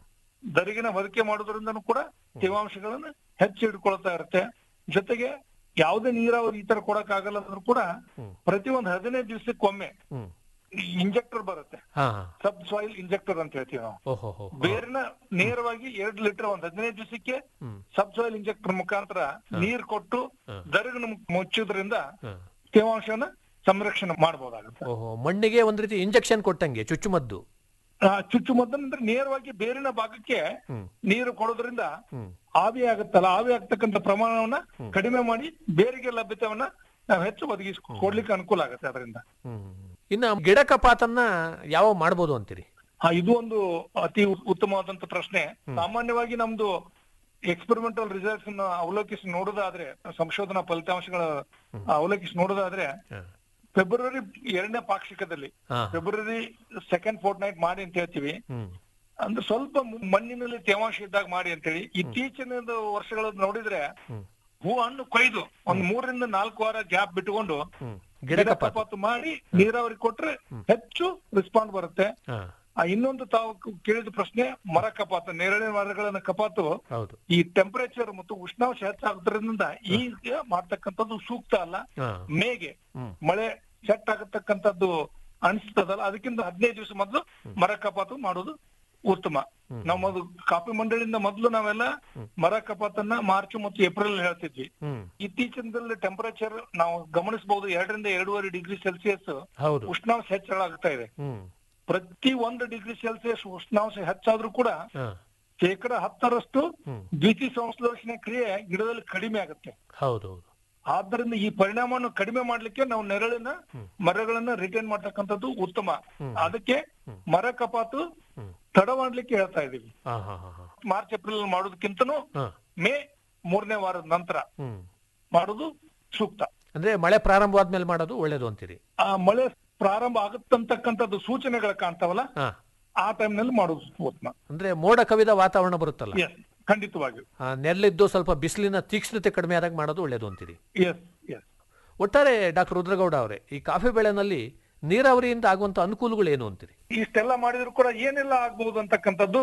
ದರಿಗಿನ ಹೊದಿಕೆ ಮಾಡೋದ್ರಿಂದನೂ ಕೂಡ ತೇವಾಂಶಗಳನ್ನ ಹೆಚ್ಚು ಹಿಡ್ಕೊಳ್ತಾ ಇರುತ್ತೆ ಜೊತೆಗೆ ಯಾವುದೇ ನೀರಾವರಿ ಈ ತರ ಕೊಡಕ್ ಆಗಲ್ಲ ಅಂದ್ರೂ ಕೂಡ ಪ್ರತಿ ಒಂದ್ ಹದಿನೈದು ದಿವಸಕ್ಕೊಮ್ಮೆ ಹ್ಮ್ ಇಂಜೆಕ್ಟರ್ ಬರುತ್ತೆ ಹಾಂ ಹಾಂ ಸಬ್ ಸಾಯಿಲ್ ಇಂಜೆಕ್ಟರ್ ಅಂತ ಹೇಳ್ತೀವಿ ನಾವು ಓಹೋ ಹೋ ಬೇರಿನ ನೇರವಾಗಿ ಎರಡು ಲೀಟರ್ ಒಂದ್ ಹದಿನೈದು ದಿವಸಕ್ಕೆ ಸಬ್ ಸಾಯಿಲ್ ಇಂಜೆಕ್ಟರ್ ಮುಖಾಂತರ ನೀರ್ ಕೊಟ್ಟು ದರಗನ ಮುಚ್ಚೋದ್ರಿಂದ ಹಾಂ ತೇವಾಂಶನ ಸಂರಕ್ಷಣೆ ಮಾಡಬಹುದಾಗುತ್ತೆ ಓಹೋ ಮಣ್ಣಿಗೆ ಒಂದು ರೀತಿ ಇಂಜೆಕ್ಷನ್ ಕೊಟ್ಟಂಗೆ ಚುಚ್ಚುಮದ್ದು ಆ, ಚುಚ್ಚುಮದ್ದು ಅಂದ್ರೆ ನೇರವಾಗಿ ಬೇರಿನ ಭಾಗಕ್ಕೆ ನೀರು ಕೊಡೋದ್ರಿಂದ ಆವಿ ಆಗುತ್ತಲ್ಲ ಆವಿ ಆಗ್ತಕ್ಕಂಥ ಪ್ರಮಾಣವನ್ನ ಕಡಿಮೆ ಮಾಡಿ ಬೇರಿಗೆ ಲಭ್ಯತೆವನ್ನ ನಾವು ಹೆಚ್ಚು ಒದಗಿಸಿ ಕೊಡ್ಲಿಕ್ಕೆ ಅನುಕೂಲ ಆಗುತ್ತೆ ಅದರಿಂದ ಹ್ಮ್ ಇನ್ನು ಗಿಡ ಕಪಾತನ್ನ ಯಾವ ಮಾಡ್ಬೋದು ಅಂತೀರಿ ಆ, ಇದು ಒಂದು ಅತಿ ಉ- ಉತ್ತಮವಾದಂತ ಪ್ರಶ್ನೆ ಸಾಮಾನ್ಯವಾಗಿ ನಮ್ದು ಎಕ್ಸ್ಪೆರಿಮೆಂಟಲ್ ರಿಸಲ್ಟ್ಸ್ ಅವಲೋಕಿಸಿ ನೋಡೋದಾದ್ರೆ ಸಂಶೋಧನಾ ಫಲಿತಾಂಶಗಳ ಅವಲೋಕಿಸಿ ನೋಡೋದಾದ್ರೆ ಫೆಬ್ರವರಿ ಎರಡನೇ ಪಾಕ್ಷಿಕದಲ್ಲಿ ಹಾ. ಫೆಬ್ರವರಿ ಸೆಕೆಂಡ್ ಫೋರ್ಟ್ ನೈಟ್ ಮಾಡಿ ಅಂತ ಹೇಳ್ತೀವಿ ಹ್ಮ್ ಅಂದ್ರೆ ಸ್ವಲ್ಪ ಮು- ಮಣ್ಣಿನಲ್ಲಿ ತೇವಾಂಶ ಇದ್ದಾಗ ಮಾಡಿ ಅಂತೇಳಿ ಇತ್ತೀಚಿನ ವರ್ಷಗಳ ನೋಡಿದ್ರೆ ಹೂ ಹಣ್ಣು ಕೊಯ್ದು ಒಂದ್ ಮೂರರಿಂದ ನಾಲ್ಕು ವಾರ ಗ್ಯಾಪ್ ಬಿಟ್ಟುಕೊಂಡು ಗಿಡ ಗಿಡ ಕಪಾತ ಕಪಾತು ಮಾಡಿ ನೀರಾವರಿ ಕೊಟ್ರೆ ಹೆಚ್ಚು ರೆಸ್ಪಾಂಡ್ ಬರುತ್ತೆ ಹಾ ಆ ಇನ್ನೊಂದು ತಾವು ಕ- ಕೇಳಿದ ಪ್ರಶ್ನೆ ಮರ ಕಪಾತು ನೇರಳೆ ಮರಗಳನ್ನ ಕಪಾತು ಹೌದು ಈ ಟೆಂಪರೇಚರ್ ಮತ್ತು ಉಷ್ಣಾಂಶ ಹೆಚ್ಚಾಗೋದ್ರಿಂದ ಈಗ ಮಾಡ್ತಕ್ಕಂಥದ್ದು ಸೂಕ್ತ ಅಲ್ಲ ಹಾ ಮೇಗೆ ಮಳೆ ಸೆಟ್ ಆಗತಕ್ಕಂಥದ್ದು ಅನಿಸ್ತದಲ್ಲ ಅದಕ್ಕಿಂತ ಹದಿನೈದು ದಿವಸ ಮೊದಲು ಮರ ಕಪಾತು ಮಾಡೋದು ಉತ್ತಮ ನಾವು ಮೊದಲು ಕಾಫಿ ಮಂಡಳಿಯಿಂದ ಮೊದಲು ನಾವೆಲ್ಲ ಮರ ಕಪಾತನ್ನ ಮಾರ್ಚ್ ಮತ್ತು ಏಪ್ರಿಲ್ ಹೇಳ್ತಿದ್ವಿ ಹ್ಮ್ ಇತ್ತೀಚಿನದಲ್ಲಿ ಟೆಂಪರೇಚರ್ ನಾವು ಗಮನಿಸಬಹುದು ಎರಡರಿಂದ ಎರಡೂವರೆ ಡಿಗ್ರಿ ಸೆಲ್ಸಿಯಸ್ ಹೌದು ಉಷ್ಣಾಂಶ ಹೆಚ್ಚಳ ಆಗ್ತಾ ಇದೆ ಹ್ಮ್ ಪ್ರತಿ ಒಂದು ಡಿಗ್ರಿ ಸೆಲ್ಸಿಯಸ್ ಉಷ್ಣಾಂಶ ಹೆಚ್ಚಾದ್ರೂ ಕೂಡ ಹಾ ಶೇಕಡ ಹತ್ತರಷ್ಟು ದ್ವಿತೀಯ ಸಂಶ್ಲೇಷಣೆ ಕ್ರಿಯೆ ಗಿಡದಲ್ಲಿ ಕಡಿಮೆ ಆಗುತ್ತೆ ಹೌದು ಹೌದು ಆದ್ದರಿಂದ ಈ ಪರಿಣಾಮವನ್ನು ಕಡಿಮೆ ಮಾಡ್ಲಿಕ್ಕೆ ನಾವು ನೆರಳಿನ ಮರಗಳನ್ನ ರಿಟೈನ್ ಮಾಡ್ತಕ್ಕಂಥದ್ದು ಉತ್ತಮ ಅದಕ್ಕೆ ಮರ ಕಪಾತು ತಡ ಮಾಡ್ಲಿಕ್ಕೆ ಹೇಳ್ತಾ ಇದೀವಿ ಹಾ ಹಾ ಹಾ ಹಾ ಮಾರ್ಚ್ ಏಪ್ರಿಲ್ ಮಾಡೋದಕ್ಕಿಂತನೂ ಹಾ ಮೇ ಮೂರನೇ ವಾರದ ನಂತರ ಹ್ಮ್ ಮಾಡೋದು ಸೂಕ್ತ ಅಂದ್ರೆ ಮಳೆ ಪ್ರಾರಂಭವಾದ್ಮೇಲೆ ಮಾಡೋದು ಒಳ್ಳೇದು ಅಂತೀರಿ ಆ ಮಳೆ ಪ್ರಾರಂಭ ಆಗುತ್ತಂತಕ್ಕಂಥದ್ದು ಸೂಚನೆಗಳು ಕಾಣ್ತಾವಲ್ಲ ಹಾ ಆ ಟೈಮ್ನಲ್ಲಿ ಮಾಡೋದು ಉತ್ತಮ ಅಂದ್ರೆ ಮೋಡ ಕವಿದ ವಾತಾವರಣ ಬರುತ್ತಲ್ಲ ಎಸ್ ಖಂಡಿತವಾಗಿಯೂ ಆ, ನೆರಳಿದ್ದು ಸ್ವಲ್ಪ ಬಿಸಿಲಿನ ತೀಕ್ಷ್ಣತೆ ಕಡಿಮೆ ಆದಾಗ ಮಾಡೋದು ಒಳ್ಳೇದು ಅಂತೀರಿ ಎಸ್ ಎಸ್ ಒಟ್ಟಾರೆ ಡಾಕ್ಟರ್ ರುದ್ರಗೌಡ ಅವರೇ ಈ ಕಾಫಿ ಬೆಳೆನಲ್ಲಿ ನೀರಾವರಿಯಿಂದ ಆಗುವಂತ ಅನುಕೂಲಗಳು ಏನು ಅಂತೀರಿ ಇಷ್ಟೆಲ್ಲ ಮಾಡಿದ್ರು ಕೂಡ ಏನೆಲ್ಲ ಆಗ್ಬಹುದು ಅಂತಕ್ಕಂಥದ್ದು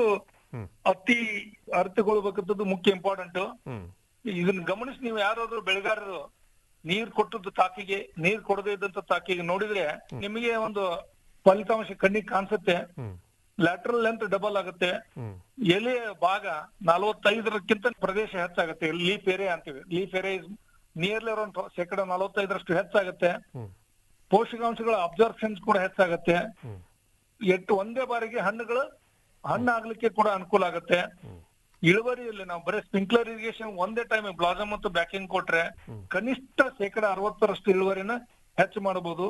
ಅತಿ ಅರ್ಥಗೊಳ್ಬೇಕಂತದ್ದು ಮುಖ್ಯ ಇಂಪಾರ್ಟೆಂಟ್ ಹ್ಮ್ ಇದನ್ನ ಗಮನಿಸಿ ನೀವು ಯಾರಾದ್ರೂ ಬೆಳೆಗಾರರು ನೀರ್ ಕೊಟ್ಟದ್ದು ತಾಕಿಗೆ ನೀರ್ ಕೊಡದೇ ಇದ್ದಂತ ತಾಕಿಗೆ ನೋಡಿದ್ರೆ ನಿಮಗೆ ಒಂದು ಫಲಿತಾಂಶ ಕಣ್ಣಿಗೆ ಕಾಣಿಸುತ್ತೆ ಲ್ಯಾಟ್ರಲ್ ಲೆಂತ್ ಡಬಲ್ ಆಗುತ್ತೆ ಎಲೆಯ ಭಾಗ ನಲವತ್ತೈದರಕ್ಕಿಂತ ಪ್ರದೇಶ ಹೆಚ್ಚಾಗುತ್ತೆ ಲೀಫ್ ಏರಿಯಾ ಅಂತೀವಿ leaf area is nearly around ಶೇಕಡ ನಲವತ್ತೈದರಷ್ಟು ಹೆಚ್ಚಾಗುತ್ತೆ ಪೋಷಕಾಂಶಗಳ ಅಬ್ಸರ್ಪ್ಷನ್ಸ್ ಕೂಡ ಹೆಚ್ಚಾಗುತ್ತೆ ಎಟ್ಟು ಒಂದೇ ಬಾರಿಗೆ ಹಣ್ಣುಗಳು ಹಣ್ಣು ಆಗ್ಲಿಕ್ಕೆ ಕೂಡ ಅನುಕೂಲ ಆಗುತ್ತೆ ಇಳುವರಿಯಲ್ಲಿ ನಾವು ಬರೀ ಸ್ಪ್ರಿಂಕ್ಲರ್ ಇರಿಗೇಷನ್ ಒಂದೇ ಟೈಮ್ ಬ್ಲಾಸಮ್ ಮತ್ತು ಬ್ಯಾಕಿಂಗ್ ಕೊಟ್ರೆ ಕನಿಷ್ಠ ಶೇಕಡ ಅರವತ್ತರಷ್ಟು ಇಳುವರಿನ ಹೆಚ್ಚು ಮಾಡಬಹುದು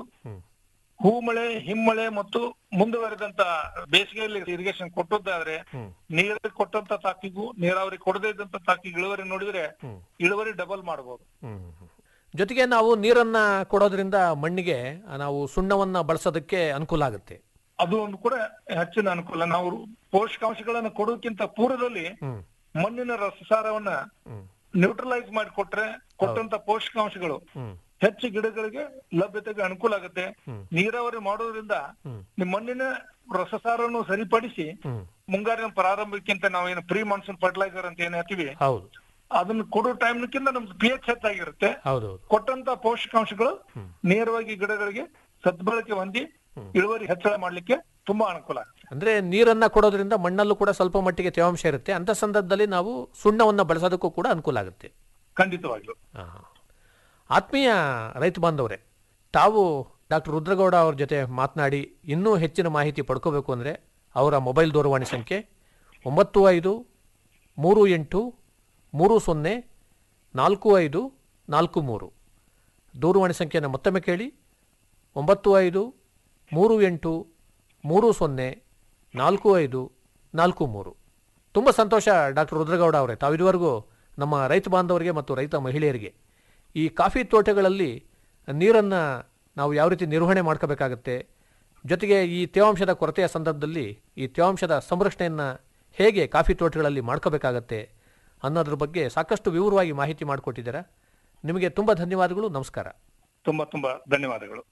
ಹೂ ಮಳೆ ಹಿಮ್ಮಳೆ ಮತ್ತು ಮುಂದುವರೆದಂತ ಬೇಸಿಗೆಯಲ್ಲಿ ಇರಿಗೇಷನ್ ಕೊಟ್ಟದ್ದಾದ್ರೆ ನೀರಾವರಿ ಕೊಟ್ಟಂತ ತಾಕಿಗೂ ನೀರಾವರಿ ಕೊಡದೇ ಇದ್ದಂತ ತಾಕಿಗೆ ಇಳುವರಿ ನೋಡಿದ್ರೆ ಇಳುವರಿ ಡಬಲ್ ಮಾಡಬಹುದು ಜೊತೆಗೆ ನಾವು ನೀರನ್ನ ಕೊಡೋದ್ರಿಂದ ಮಣ್ಣಿಗೆ ಆ, ನಾವು ಸುಣ್ಣವನ್ನ ಬಳಸೋದಕ್ಕೆ ಅನುಕೂಲ ಆಗುತ್ತೆ ಅದು ಒಂದು ಕೂಡ ಹೆಚ್ಚಿನ ಅನುಕೂಲ ನಾವು ಪೋಷಕಾಂಶಗಳನ್ನ ಕೊಡೋಕ್ಕಿಂತ ಪೂರ್ವದಲ್ಲಿ ಮಣ್ಣಿನ ರಸಸಾರವನ್ನ ನ್ಯೂಟ್ರಲೈಸ್ ಮಾಡಿ ಕೊಟ್ರೆ ಕೊಟ್ಟಂತ ಪೋಷಕಾಂಶಗಳು ಹೆಚ್ಚು ಗಿಡಗಳಿಗೆ ಲಭ್ಯತೆಗೆ ಅನುಕೂಲ ಆಗುತ್ತೆ ನೀರಾವರಿ ಮಾಡೋದ್ರಿಂದ ನಿಮ್ ಮಣ್ಣಿನ ರಸಸಾರವನ್ನು ಸರಿಪಡಿಸಿ ಮುಂಗಾರಿನ ಪ್ರಾರಂಭಕ್ಕಿಂತ ನಾವೇನು ಪ್ರೀ ಮಾನ್ಸೂನ್ ಫರ್ಟಿಲೈಸರ್ ಅಂತ ಏನ್ ಹೇಳ್ತೀವಿ ಹೌದು ಅದನ್ನ ಕೊಡೋ ಟೈಮ್ಕಿಂತ ನಮ್ದು ಪಿ ಎಚ್ ಹೆಚ್ಚಾಗಿರುತ್ತೆ ಹೌದೌದು ಕೊಟ್ಟಂತ ಪೋಷಕಾಂಶಗಳು ನೇರವಾಗಿ ಗಿಡಗಳಿಗೆ ಸದ್ಬಳಕೆ ಹೊಂದಿ ಇಳುವರಿ ಹೆಚ್ಚಳ ಮಾಡ್ಲಿಕ್ಕೆ ತುಂಬಾ ಅನುಕೂಲ ಆಗುತ್ತೆ ಅಂದ್ರೆ ನೀರನ್ನ ಕೊಡೋದ್ರಿಂದ ಮಣ್ಣಲ್ಲೂ ಕೂಡ ಸ್ವಲ್ಪ ಮಟ್ಟಿಗೆ ತೇವಾಂಶ ಇರುತ್ತೆ ಅಂತ ಸಂದರ್ಭದಲ್ಲಿ ನಾವು ಸುಣ್ಣವನ್ನು ಬಳಸೋದಕ್ಕೂ ಕೂಡ ಅನುಕೂಲ ಆಗುತ್ತೆ ಖಂಡಿತವಾಗ್ಲು ಆ. ಆತ್ಮೀಯ ರೈತ ಬಾಂಧವರೇ ತಾವು ಡಾಕ್ಟರ್ ರುದ್ರಗೌಡ ಅವ್ರ ಜೊತೆ ಮಾತನಾಡಿ ಇನ್ನೂ ಹೆಚ್ಚಿನ ಮಾಹಿತಿ ಪಡ್ಕೋಬೇಕು ಅಂದರೆ ಅವರ ಮೊಬೈಲ್ ದೂರವಾಣಿ ಸಂಖ್ಯೆ ಒಂಬತ್ತು ಐದು ಮೂರು ಎಂಟು ಮೂರು ಸೊನ್ನೆ ನಾಲ್ಕು ಐದು ನಾಲ್ಕು ಮೂರು ದೂರವಾಣಿ ಸಂಖ್ಯೆಯನ್ನು ಮತ್ತೊಮ್ಮೆ ಕೇಳಿ ಒಂಬತ್ತು ಐದು ಮೂರು ಎಂಟು ಮೂರು ಸೊನ್ನೆ ನಾಲ್ಕು ಐದು ನಾಲ್ಕು ಮೂರು ತುಂಬ ಸಂತೋಷ ಡಾಕ್ಟರ್ ರುದ್ರಗೌಡ ಅವರೇ ತಾವು ಇದುವರೆಗೂ ನಮ್ಮ ರೈತ ಬಾಂಧವರಿಗೆ ಮತ್ತು ರೈತ ಮಹಿಳೆಯರಿಗೆ ಈ ಕಾಫಿ ತೋಟಗಳಲ್ಲಿ ನೀರನ್ನು ನಾವು ಯಾವ ರೀತಿ ನಿರ್ವಹಣೆ ಮಾಡ್ಕೋಬೇಕಾಗತ್ತೆ ಜೊತೆಗೆ ಈ ತೇವಾಂಶದ ಕೊರತೆಯ ಸಂದರ್ಭದಲ್ಲಿ ಈ ತೇವಾಂಶದ ಸಂರಕ್ಷಣೆಯನ್ನು ಹೇಗೆ ಕಾಫಿ ತೋಟಗಳಲ್ಲಿ ಮಾಡ್ಕೋಬೇಕಾಗತ್ತೆ ಅನ್ನೋದ್ರ ಬಗ್ಗೆ ಸಾಕಷ್ಟು ವಿವರವಾಗಿ ಮಾಹಿತಿ ಮಾಡಿಕೊಟ್ಟಿದ್ದೀರಾ ನಿಮಗೆ ತುಂಬ ಧನ್ಯವಾದಗಳು ನಮಸ್ಕಾರ ತುಂಬಾ ತುಂಬಾ ಧನ್ಯವಾದಗಳು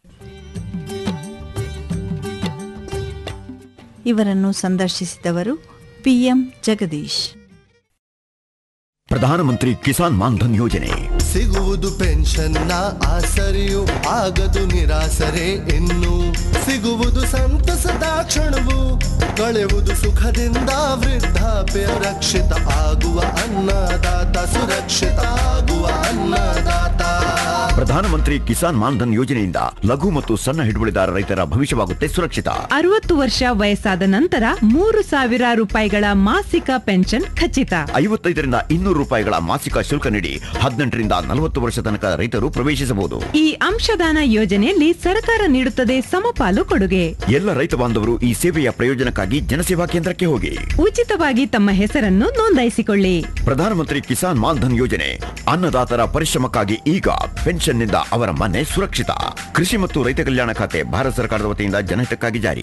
ಇವರನ್ನು ಸಂದರ್ಶಿಸಿದವರು ಪಿಎಂ ಜಗದೀಶ್ ಪ್ರಧಾನಮಂತ್ರಿ ಕಿಸಾನ್ ಮಾನ್ಧನ್ ಯೋಜನೆ ಸಿಗುವುದು ಪೆನ್ಷನ್ನ ಆಸರೆಯು ಆಗದು ನಿರಾಸರೆ ಇನ್ನು ಸಿಗುವುದು ಸಂತಸದ ಕ್ಷಣವು ಕಳೆಯುವುದು ಸುಖದಿಂದ ವೃದ್ಧಾಪ್ಯ ರಕ್ಷಿತ ಆಗುವ ಅನ್ನದಾತ ಸುರಕ್ಷಿತ ಆಗುವ ಅನ್ನದಾತ ಪ್ರಧಾನಮಂತ್ರಿ ಕಿಸಾನ್ ಮಾನ್ಧನ್ ಯೋಜನೆಯಿಂದ ಲಘು ಮತ್ತು ಸಣ್ಣ ಹಿಡುವಳಿದಾರ ರೈತರ ಭವಿಷ್ಯವಾಗುತ್ತೆ ಸುರಕ್ಷಿತ ಅರವತ್ತು ವರ್ಷ ವಯಸ್ಸಾದ ನಂತರ ಮೂರು ಸಾವಿರ ರೂಪಾಯಿಗಳ ಮಾಸಿಕ ಪೆನ್ಷನ್ ಖಚಿತ ಐವತ್ತೈದರಿಂದ ಇನ್ನೂರು ರೂಪಾಯಿಗಳ ಮಾಸಿಕ ಶುಲ್ಕ ನೀಡಿ ಹದಿನೆಂಟರಿಂದ ನಲವತ್ತು ವರ್ಷ ತನಕ ರೈತರು ಪ್ರವೇಶಿಸಬಹುದು ಈ ಅಂಶದಾನ ಯೋಜನೆಯಲ್ಲಿ ಸರ್ಕಾರ ನೀಡುತ್ತದೆ ಸಮಪಾಲು ಕೊಡುಗೆ ಎಲ್ಲ ರೈತ ಬಾಂಧವರು ಈ ಸೇವೆಯ ಪ್ರಯೋಜನಕ್ಕಾಗಿ ಜನಸೇವಾ ಕೇಂದ್ರಕ್ಕೆ ಹೋಗಿ ಉಚಿತವಾಗಿ ತಮ್ಮ ಹೆಸರನ್ನು ನೋಂದಾಯಿಸಿಕೊಳ್ಳಿ ಪ್ರಧಾನಮಂತ್ರಿ ಕಿಸಾನ್ ಮಾನ್ಧನ್ ಯೋಜನೆ ಅನ್ನದಾತರ ಪರಿಶ್ರಮಕ್ಕಾಗಿ ಈಗ ಪೆನ್ಷನ್ನಿಂದ ಅವರ ಮನೆ ಸುರಕ್ಷಿತ ಕೃಷಿ ಮತ್ತು ರೈತ ಕಲ್ಯಾಣ ಖಾತೆ ಭಾರತ ಸರ್ಕಾರದ ವತಿಯಿಂದ ಜನಹಿತಕ್ಕಾಗಿ ಜಾರಿ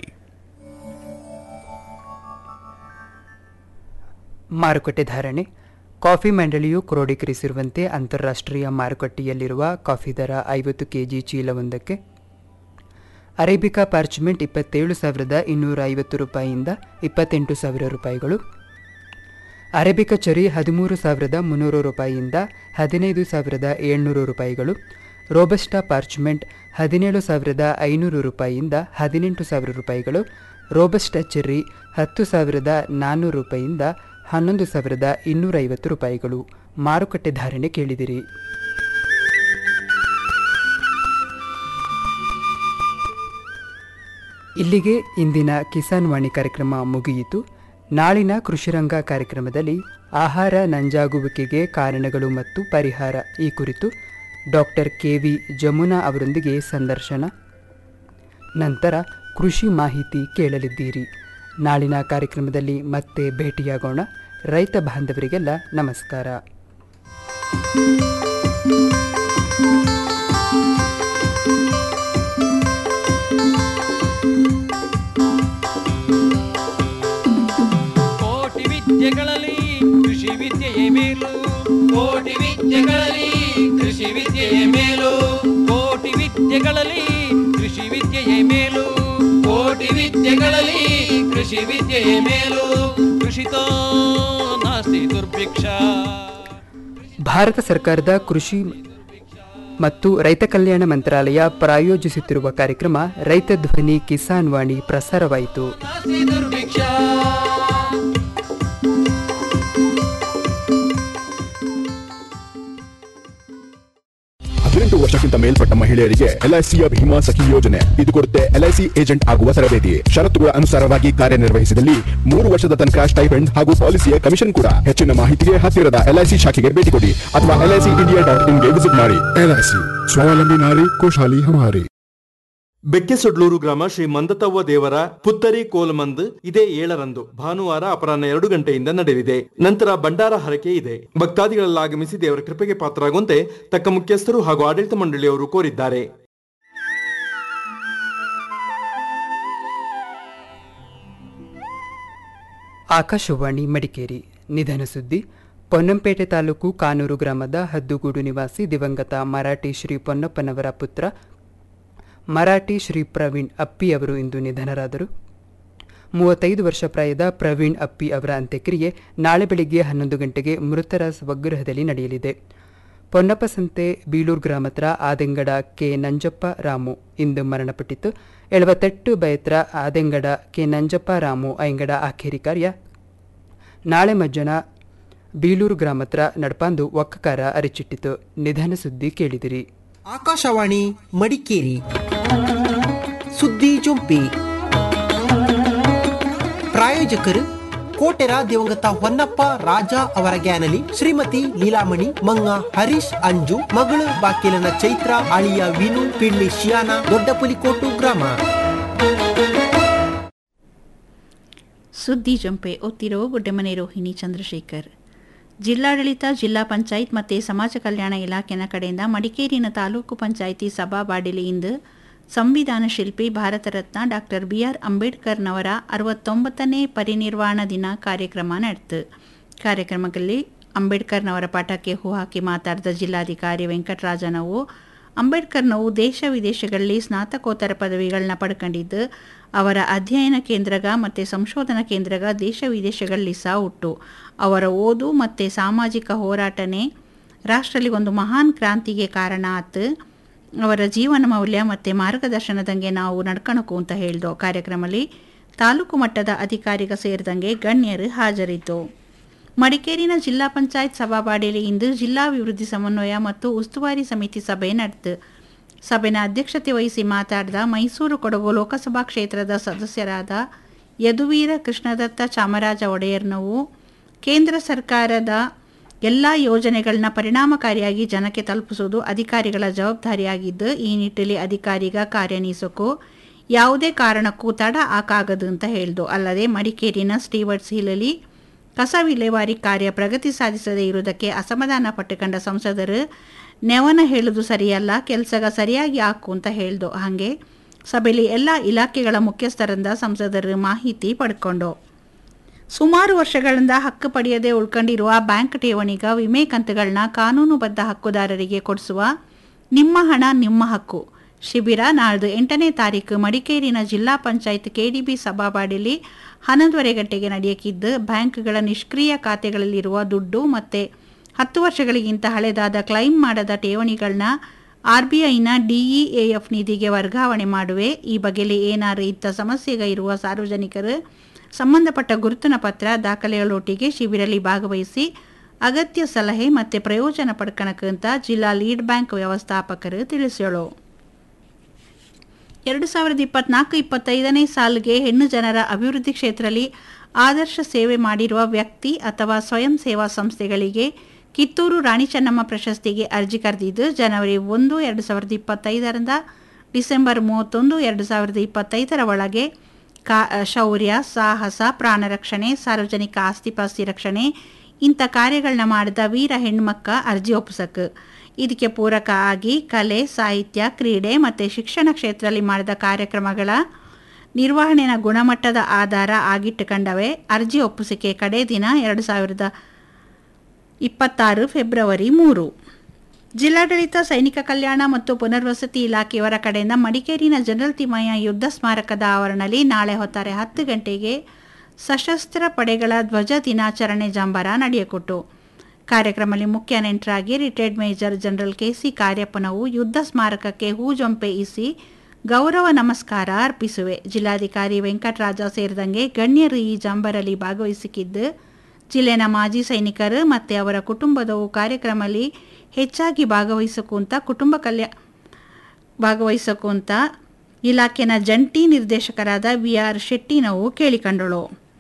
ಮಾರುಕಟ್ಟೆ ಧಾರಣೆ ಕಾಫಿ ಮಂಡಳಿಯು ಕ್ರೋಢೀಕರಿಸಿರುವಂತೆ ಅಂತಾರಾಷ್ಟ್ರೀಯ ಮಾರುಕಟ್ಟೆಯಲ್ಲಿರುವ ಕಾಫಿ ದರ ಐವತ್ತು ಕೆಜಿ ಚೀಲವೊಂದಕ್ಕೆ ಅರೇಬಿಕಾ ಪಾರ್ಚ್ಮೆಂಟ್ ಇಪ್ಪತ್ತೇಳು ಸಾವಿರದ ಇನ್ನೂರ ಐವತ್ತು ರೂಪಾಯಿಯಿಂದ ಇಪ್ಪತ್ತೆಂಟು ಸಾವಿರ ರೂಪಾಯಿಗಳು ಅರೇಬಿಕಾ ಚರಿ ಹದಿಮೂರು ಸಾವಿರದ ಮುನ್ನೂರು ರೂಪಾಯಿಯಿಂದ ಹದಿನೈದು ಸಾವಿರದ ಏಳ್ನೂರು ರೂಪಾಯಿಗಳು ರೋಬಸ್ಟಾ ಪಾರ್ಚ್ಮೆಂಟ್ ಹದಿನೇಳು ಸಾವಿರದ ಐನೂರು ರೂಪಾಯಿಯಿಂದ ಹದಿನೆಂಟು ಸಾವಿರ ರೂಪಾಯಿಗಳು ರೋಬಸ್ಟಾ ಚೆರ್ರಿ ಹತ್ತು ಸಾವಿರದ ನಾನ್ನೂರು ರೂಪಾಯಿಯಿಂದ ಹನ್ನೊಂದು ಸಾವಿರದ ಇನ್ನೂರೈವತ್ತು ರೂಪಾಯಿಗಳು ಮಾರುಕಟ್ಟೆ ಧಾರಣೆ ಕೇಳಿದಿರಿ ಇಲ್ಲಿಗೆ ಇಂದಿನ ಕಿಸಾನ್ ವಾಣಿ ಕಾರ್ಯಕ್ರಮ ಮುಗಿಯಿತು ನಾಳಿನ ಕೃಷಿರಂಗ ಕಾರ್ಯಕ್ರಮದಲ್ಲಿ ಆಹಾರ ನಂಜಾಗುವಿಕೆಗೆ ಕಾರಣಗಳು ಮತ್ತು ಪರಿಹಾರ ಈ ಕುರಿತು ಡಾಕ್ಟರ್ ಕೆ ವಿ ಜಮುನಾ ಅವರೊಂದಿಗೆ ಸಂದರ್ಶನ ನಂತರ ಕೃಷಿ ಮಾಹಿತಿ ಕೇಳಲಿದ್ದೀರಿ ನಾಳಿನ ಕಾರ್ಯಕ್ರಮದಲ್ಲಿ ಮತ್ತೆ ಭೇಟಿಯಾಗೋಣ ರೈತ ಬಾಂಧವರಿಗೆಲ್ಲ ನಮಸ್ಕಾರ ಕೋಟಿ ವಿದ್ಯೆಗಳಲ್ಲಿ ಕೃಷಿ ವಿದ್ಯೆಯೇ ಮೇಲು ಕೋಟಿ ವಿದ್ಯೆಗಳಲ್ಲಿ ಕೃಷಿ ವಿದ್ಯೆಯೇ ಮೇಲು ಕೋಟಿ ವಿದ್ಯೆಗಳಲ್ಲಿ ಕೃಷಿ ವಿದ್ಯೆಯೇ ಮೇಲು ಕೋಟಿ ವಿದ್ಯೆಗಳಲ್ಲಿ ಕೃಷಿ ವಿದ್ಯೆಯೇ ಮೇಲು ಕೃಷಿತೋ ನಾಸ್ತಿ ದುರ್ಭಿಕ್ಷ ಭಾರತ ಸರ್ಕಾರದ ಕೃಷಿ ಮತ್ತು ರೈತ ಕಲ್ಯಾಣ ಮಂತ್ರಾಲಯ ಪ್ರಾಯೋಜಿಸುತ್ತಿರುವ ಕಾರ್ಯಕ್ರಮ ರೈತ ಧ್ವನಿ ಕಿಸಾನ್ ವಾಣಿ ಪ್ರಸಾರವಾಯಿತು ನಾಸ್ತಿ ದುರ್ಭಿಕ್ಷ ಹದಿನೆಂಟು ವರ್ಷಕ್ಕಿಂತ ಮೇಲ್ಪಟ್ಟ ಮಹಿಳೆಯರಿಗೆ ಎಲ್ಐಸಿಯ ಭೀಮಾ ಸಖಿ ಯೋಜನೆ ಇದು ಕೊಡುತ್ತೆ ಎಲ್ಐಸಿ ಏಜೆಂಟ್ ಆಗುವ ತರಬೇತಿ ಷರತ್ತುಗಳ ಅನುಸಾರವಾಗಿ ಕಾರ್ಯನಿರ್ವಹಿಸಿದಲ್ಲಿ ಮೂರು ವರ್ಷದ ತನಕ ಸ್ಟೈಪೆಂಡ್ ಹಾಗೂ ಪಾಲಿಸಿಯ ಕಮಿಷನ್ ಕೂಡ ಹೆಚ್ಚಿನ ಮಾಹಿತಿಗೆ ಹತ್ತಿರದ ಎಲ್ಐಸಿ ಶಾಖೆಗೆ ಭೇಟಿ ಕೊಡಿ ಅಥವಾ ಎಲ್ಐಸಿ ಇಂಡಿಯಾ ಡಾಟ್ ಇನ್ಗೆ ವಿಸಿಟ್ ಮಾಡಿ ಎಲ್ಐಸಿ ಸ್ವಾವಲಂಬಿ ನಾರಿ ಖುಷಹಾಲಿ ಹಮಾರಿ ಬೆಕ್ಕೆಸೊಡ್ಲೂರು ಗ್ರಾಮ ಶ್ರೀ ಮಂದತವ್ವ ದೇವರ ಪುತ್ತರಿ ಕೋಲಮಂದ್ ಇದೇ ಏಳರಂದು ಭಾನುವಾರ ಅಪರಾಹ್ನ ಎರಡು ಗಂಟೆಯಿಂದ ನಡೆಯಲಿದೆ ನಂತರ ಭಂಡಾರ ಹರಕೆ ಇದೆ ಭಕ್ತಾದಿಗಳೆಲ್ಲ ಆಗಮಿಸಿ ದೇವರ ಕೃಪೆಗೆ ಪಾತ್ರರಾಗುವಂತೆ ತಕ್ಕ ಮುಖ್ಯಸ್ಥರು ಹಾಗೂ ಆಡಳಿತ ಮಂಡಳಿಯವರು ಕೋರಿದ್ದಾರೆ ಆಕಾಶವಾಣಿ ಮಡಿಕೇರಿ ನಿಧನ ಸುದ್ದಿ ಪೊನ್ನಂಪೇಟೆ ತಾಲೂಕು ಕಾನೂರು ಗ್ರಾಮದ ಹದ್ದುಗೂಡು ನಿವಾಸಿ ದಿವಂಗತ ಮರಾಠಿ ಶ್ರೀ ಪೊನ್ನಪ್ಪನವರ ಪುತ್ರ ಮರಾಠಿ ಶ್ರೀ ಪ್ರವೀಣ್ ಅಪ್ಪಿ ಅವರು ಇಂದು ನಿಧನರಾದರು ಮೂವತ್ತೈದು ವರ್ಷ ಪ್ರಾಯದ ಪ್ರವೀಣ್ ಅಪ್ಪಿ ಅವರ ಅಂತ್ಯಕ್ರಿಯೆ ನಾಳೆ ಬೆಳಿಗ್ಗೆ ಹನ್ನೊಂದು ಗಂಟೆಗೆ ಮೃತರ ಸ್ವಗೃಹದಲ್ಲಿ ನಡೆಯಲಿದೆ ಪೊನ್ನಪ್ಪಸಂತೆ ಬೀಳೂರು ಗ್ರಾಮತ್ರ ಆದೆಂಗಡ ಕೆ ನಂಜಪ್ಪ ರಾಮು ಇಂದು ಮರಣಪಟ್ಟಿತು ಎಳವತ್ತೆಟ್ಟು ಬಯತ್ರ ಆದೆಂಗಡ ಕೆ ನಂಜಪ್ಪ ರಾಮು ಐಂಗಡ ಆಖೇರಿ ಕಾರ್ಯ ನಾಳೆ ಮಜ್ಜನ ಬೀಳೂರು ಗ್ರಾಮತ್ರ ನಡ್ಪಾಂದು ಒಕ್ಕಕಾರ ಅರಿಚಿಟ್ಟಿತು ನಿಧನ ಸುದ್ದಿ ಕೇಳಿದಿರಿ ಆಕಾಶವಾಣಿ ಮಡಿಕೇರಿ ಸುದ್ದಿ ಜೊಂಪಿ ಪ್ರಾಯೋಜಕರು ಕೋಟೆರ ದಿವಂಗತ ಹೊನ್ನಪ್ಪ ರಾಜ ಅವರ ಗ್ಯಾನಲಿ ಶ್ರೀಮತಿ ಲೀಲಾಮಣಿ ಮಂಗ ಹರೀಶ್ ಅಂಜು ಮಗಳು ಬಾಕಿಲನ ಚೈತ್ರ ಅಳಿಯ ವಿನು ಪಿಳ್ಳಿ ಶಿಯಾನ ದೊಡ್ಡಪುಲಿಕೋಟು ಗ್ರಾಮ ಸುದ್ದಿ ಜಂಪೆ ಓದ್ತಿರೋ ಗುಡ್ಡೆಮನೆ ರೋಹಿಣಿ ಚಂದ್ರಶೇಖರ್ ಜಿಲ್ಲಾಡಳಿತ ಜಿಲ್ಲಾ ಪಂಚಾಯತ್ ಮತ್ತು ಸಮಾಜ ಕಲ್ಯಾಣ ಇಲಾಖೆನ ಕಡೆಯಿಂದ ಮಡಿಕೇರಿನ ತಾಲೂಕು ಪಂಚಾಯಿತಿ ಸಭಾಬಾಡಿಲಿಯಿಂದ ಸಂವಿಧಾನ ಶಿಲ್ಪಿ Bharat Ratna doctor B R ಅಂಬೇಡ್ಕರ್ನವರ ಅರವತ್ತೊಂಬತ್ತನೇ ಪರಿನಿರ್ವಾಣ ದಿನ ಕಾರ್ಯಕ್ರಮ ನಡೆತು ಕಾರ್ಯಕ್ರಮದಲ್ಲಿ ಅಂಬೇಡ್ಕರ್ನವರ ಪಾಠಕ್ಕೆ ಹೂ ಹಾಕಿ ಮಾತಾಡಿದ ಜಿಲ್ಲಾಧಿಕಾರಿ ವೆಂಕಟರಾಜನವು ಅಂಬೇಡ್ಕರ್ನವು ದೇಶ ವಿದೇಶಗಳಲ್ಲಿ ಸ್ನಾತಕೋತ್ತರ ಪದವಿಗಳನ್ನ ಪಡ್ಕೊಂಡಿದ್ದು ಅವರ ಅಧ್ಯಯನ ಕೇಂದ್ರಗ ಮತ್ತು ಸಂಶೋಧನಾ ಕೇಂದ್ರಗ ದೇಶ ವಿದೇಶಗಳಲ್ಲಿ ಸಹ ಹುಟ್ಟು ಅವರ ಓದು ಮತ್ತು ಸಾಮಾಜಿಕ ಹೋರಾಟನೇ ರಾಷ್ಟ್ರಲ್ಲಿ ಒಂದು ಮಹಾನ್ ಕ್ರಾಂತಿಗೆ ಕಾರಣ ಆತು ಅವರ ಜೀವನ ಮೌಲ್ಯ ಮತ್ತು ಮಾರ್ಗದರ್ಶನದಂಗೆ ನಾವು ನಡ್ಕಣಕು ಅಂತ ಹೇಳ್ದು ಕಾರ್ಯಕ್ರಮದಲ್ಲಿ ತಾಲೂಕು ಮಟ್ಟದ ಅಧಿಕಾರಿಗ ಸೇರಿದಂಗೆ ಗಣ್ಯರು ಹಾಜರಿದ್ದು ಮಡಿಕೇರಿನ ಜಿಲ್ಲಾ ಪಂಚಾಯತ್ ಸಭಾಬಾಡಿಯಲ್ಲಿ ಇಂದು ಜಿಲ್ಲಾಭಿವೃದ್ಧಿ ಸಮನ್ವಯ ಮತ್ತು ಉಸ್ತುವಾರಿ ಸಮಿತಿ ಸಭೆ ನಡೆದು ಸಭೆನ ಅಧ್ಯಕ್ಷತೆ ವಹಿಸಿ ಮಾತಾಡಿದ ಮೈಸೂರು ಕೊಡಗು ಲೋಕಸಭಾ ಕ್ಷೇತ್ರದ ಸದಸ್ಯರಾದ ಯದುವೀರ ಕೃಷ್ಣದತ್ತ ಚಾಮರಾಜ ಒಡೆಯರ್ನವು ಕೇಂದ್ರ ಸರ್ಕಾರದ ಎಲ್ಲ ಯೋಜನೆಗಳನ್ನ ಪರಿಣಾಮಕಾರಿಯಾಗಿ ಜನಕ್ಕೆ ತಲುಪಿಸುವುದು ಅಧಿಕಾರಿಗಳ ಜವಾಬ್ದಾರಿಯಾಗಿದ್ದು ಈ ನಿಟ್ಟಿನಲ್ಲಿ ಅಧಿಕಾರಿಗ ಕಾರ್ಯನಿಸೋಕು ಯಾವುದೇ ಕಾರಣಕ್ಕೂ ತಡ ಆಕಾಗದು ಅಂತ ಹೇಳ್ದು ಅಲ್ಲದೆ ಮಡಿಕೇರಿನ ಸ್ಟೀವರ್ಟ್ಸ್ ಹಿಲಲ್ಲಿ ಕಸ ವಿಲೇವಾರಿ ಕಾರ್ಯ ಪ್ರಗತಿ ಸಾಧಿಸದೇ ಇರುವುದಕ್ಕೆ ಅಸಮಾಧಾನ ಪಟ್ಟುಕೊಂಡ ಸಂಸದರು ನೆವನ ಹೇಳುವುದು ಸರಿಯಲ್ಲ ಕೆಲಸಗ ಸರಿಯಾಗಿ ಹಾಕು ಅಂತ ಹೇಳ್ದು ಹಾಗೆ ಸಭೆಯಲ್ಲಿ ಎಲ್ಲ ಇಲಾಖೆಗಳ ಮುಖ್ಯಸ್ಥರಿಂದ ಸಂಸದರು ಮಾಹಿತಿ ಪಡ್ಕೊಂಡು ಸುಮಾರು ವರ್ಷಗಳಿಂದ ಹಕ್ಕು ಪಡೆಯದೆ ಉಳ್ಕೊಂಡಿರುವ ಬ್ಯಾಂಕ್ ಠೇವಣಿಗ ವಿಮೆ ಕಂತುಗಳನ್ನ ಕಾನೂನುಬದ್ಧ ಹಕ್ಕುದಾರರಿಗೆ ಕೊಡಿಸುವ ನಿಮ್ಮ ಹಣ ನಿಮ್ಮ ಹಕ್ಕು ಶಿಬಿರ ನಾಳ್ದು ಎಂಟನೇ ತಾರೀಕು ಮಡಿಕೇರಿನ ಜಿಲ್ಲಾ ಪಂಚಾಯತ್ ಕೆಡಿಬಿ ಸಭಾಬಾಡಿಲಿ ಹನ್ನೊಂದುವರೆ ಗಂಟೆಗೆ ನಡೆಯಕ್ಕಿದ್ದು ಬ್ಯಾಂಕ್ಗಳ ನಿಷ್ಕ್ರಿಯ ಖಾತೆಗಳಲ್ಲಿರುವ ದುಡ್ಡು ಮತ್ತು ಹತ್ತು ವರ್ಷಗಳಿಗಿಂತ ಹಳೆದಾದ ಕ್ಲೈಮ್ ಮಾಡದ ಠೇವಣಿಗಳನ್ನ ಆರ್ಬಿಐನ ಡಿಇಎಎಫ್ ನಿಧಿಗೆ ವರ್ಗಾವಣೆ ಮಾಡುವೆ ಈ ಬಗೆಯಲ್ಲಿ ಏನಾರು ಇತ್ತ ಸಮಸ್ಯೆಗ ಇರುವ ಸಾರ್ವಜನಿಕರು ಸಂಬಂಧಪಟ್ಟ ಗುರುತಿನ ಪತ್ರ ದಾಖಲೆಗಳೊಟ್ಟಿಗೆ ಶಿಬಿರಲ್ಲಿ ಭಾಗವಹಿಸಿ ಅಗತ್ಯ ಸಲಹೆ ಮತ್ತು ಪ್ರಯೋಜನ ಪಡ್ಕಣಕ್ಕಂತ ಜಿಲ್ಲಾ ಲೀಡ್ ಬ್ಯಾಂಕ್ ವ್ಯವಸ್ಥಾಪಕರು ತಿಳಿಸ್ಯಾಳು ಎರಡು ಸಾವಿರದ ಇಪ್ಪತ್ನಾಲ್ಕು ಇಪ್ಪತ್ತೈದನೇ ಸಾಲಿಗೆ ಹೆಣ್ಣು ಜನರ ಅಭಿವೃದ್ಧಿ ಕ್ಷೇತ್ರದಲ್ಲಿ ಆದರ್ಶ ಸೇವೆ ಮಾಡಿರುವ ವ್ಯಕ್ತಿ ಅಥವಾ ಸ್ವಯಂ ಸೇವಾ ಸಂಸ್ಥೆಗಳಿಗೆ ಕಿತ್ತೂರು ರಾಣಿ ಚೆನ್ನಮ್ಮ ಪ್ರಶಸ್ತಿಗೆ ಅರ್ಜಿ ಕರೆದಿದ್ದು ಜನವರಿ ಒಂದು ಎರಡು ಸಾವಿರದ ಇಪ್ಪತ್ತೈದರಿಂದ ಡಿಸೆಂಬರ್ ಮೂವತ್ತೊಂದು ಎರಡು ಸಾವಿರದ ಇಪ್ಪತ್ತೈದರ ಒಳಗೆ ಕಾ ಶೌರ್ಯ ಸಾಹಸ ಪ್ರಾಣ ರಕ್ಷಣೆ ಸಾರ್ವಜನಿಕ ಆಸ್ತಿಪಾಸ್ತಿ ರಕ್ಷಣೆ ಇಂಥ ಕಾರ್ಯಗಳನ್ನ ಮಾಡಿದ ವೀರ ಹೆಣ್ಮಕ್ಕ ಅರ್ಜಿ ಒಪ್ಪಿಸಕ್ಕೆ ಇದಕ್ಕೆ ಪೂರಕ ಆಗಿ ಕಲೆ ಸಾಹಿತ್ಯ ಕ್ರೀಡೆ ಮತ್ತು ಶಿಕ್ಷಣ ಕ್ಷೇತ್ರದಲ್ಲಿ ಮಾಡಿದ ಕಾರ್ಯಕ್ರಮಗಳ ನಿರ್ವಹಣೆಯ ಗುಣಮಟ್ಟದ ಆಧಾರ ಆಗಿಟ್ಟುಕೊಂಡವೆ ಅರ್ಜಿ ಒಪ್ಪಿಸಿಕೆ ಕಡೆ ದಿನ ಎರಡು ಸಾವಿರದ ಇಪ್ಪತ್ತಾರು ಫೆಬ್ರವರಿ ಮೂರು ಜಿಲ್ಲಾಡಳಿತ ಸೈನಿಕ ಕಲ್ಯಾಣ ಮತ್ತು ಪುನರ್ವಸತಿ ಇಲಾಖೆಯವರ ಕಡೆಯಿಂದ ಮಡಿಕೇರಿನ ಜನರಲ್ ತಿಮ್ಮಯ್ಯ ಯುದ್ಧ ಸ್ಮಾರಕದ ಆವರಣದಲ್ಲಿ ನಾಳೆ ಹೊತ್ತಾರೆ ಹತ್ತು ಗಂಟೆಗೆ ಸಶಸ್ತ್ರ ಪಡೆಗಳ ಧ್ವಜ ದಿನಾಚರಣೆ ಜಂಬರ ನಡೆಯಕೊಟ್ಟು ಕಾರ್ಯಕ್ರಮದಲ್ಲಿ ಮುಖ್ಯ ನೆಂಟರಾಗಿ ರಿಟೈರ್ಡ್ ಮೇಜರ್ ಜನರಲ್ ಕೆಸಿ ಕಾರ್ಯಪ್ಪನವು ಯುದ್ಧ ಸ್ಮಾರಕಕ್ಕೆ ಹೂಜೊಂಪೆ ಇಸಿ ಗೌರವ ನಮಸ್ಕಾರ ಅರ್ಪಿಸುವೆ ಜಿಲ್ಲಾಧಿಕಾರಿ ವೆಂಕಟರಾಜ ಸೇರಿದಂಗೆ ಗಣ್ಯರು ಈ ಜಂಬರಲ್ಲಿ ಭಾಗವಹಿಸಿದ್ದು ಜಿಲ್ಲೆನ ಮಾಜಿ ಸೈನಿಕರು ಮತ್ತು ಅವರ ಕುಟುಂಬದವು ಕಾರ್ಯಕ್ರಮದಲ್ಲಿ ಹೆಚ್ಚಾಗಿ ಭಾಗವಹಿಸಕ್ಕಂತ ಕುಟುಂಬ ಕಲ್ಯಾ ಭಾಗವಹಿಸಕ್ಕಂತ ಇಲಾಖೆನ ಜಂಟಿ ನಿರ್ದೇಶಕರಾದ ವಿ ಆರ್ ಶೆಟ್ಟಿನವು ಕೇಳಿಕೊಂಡಳು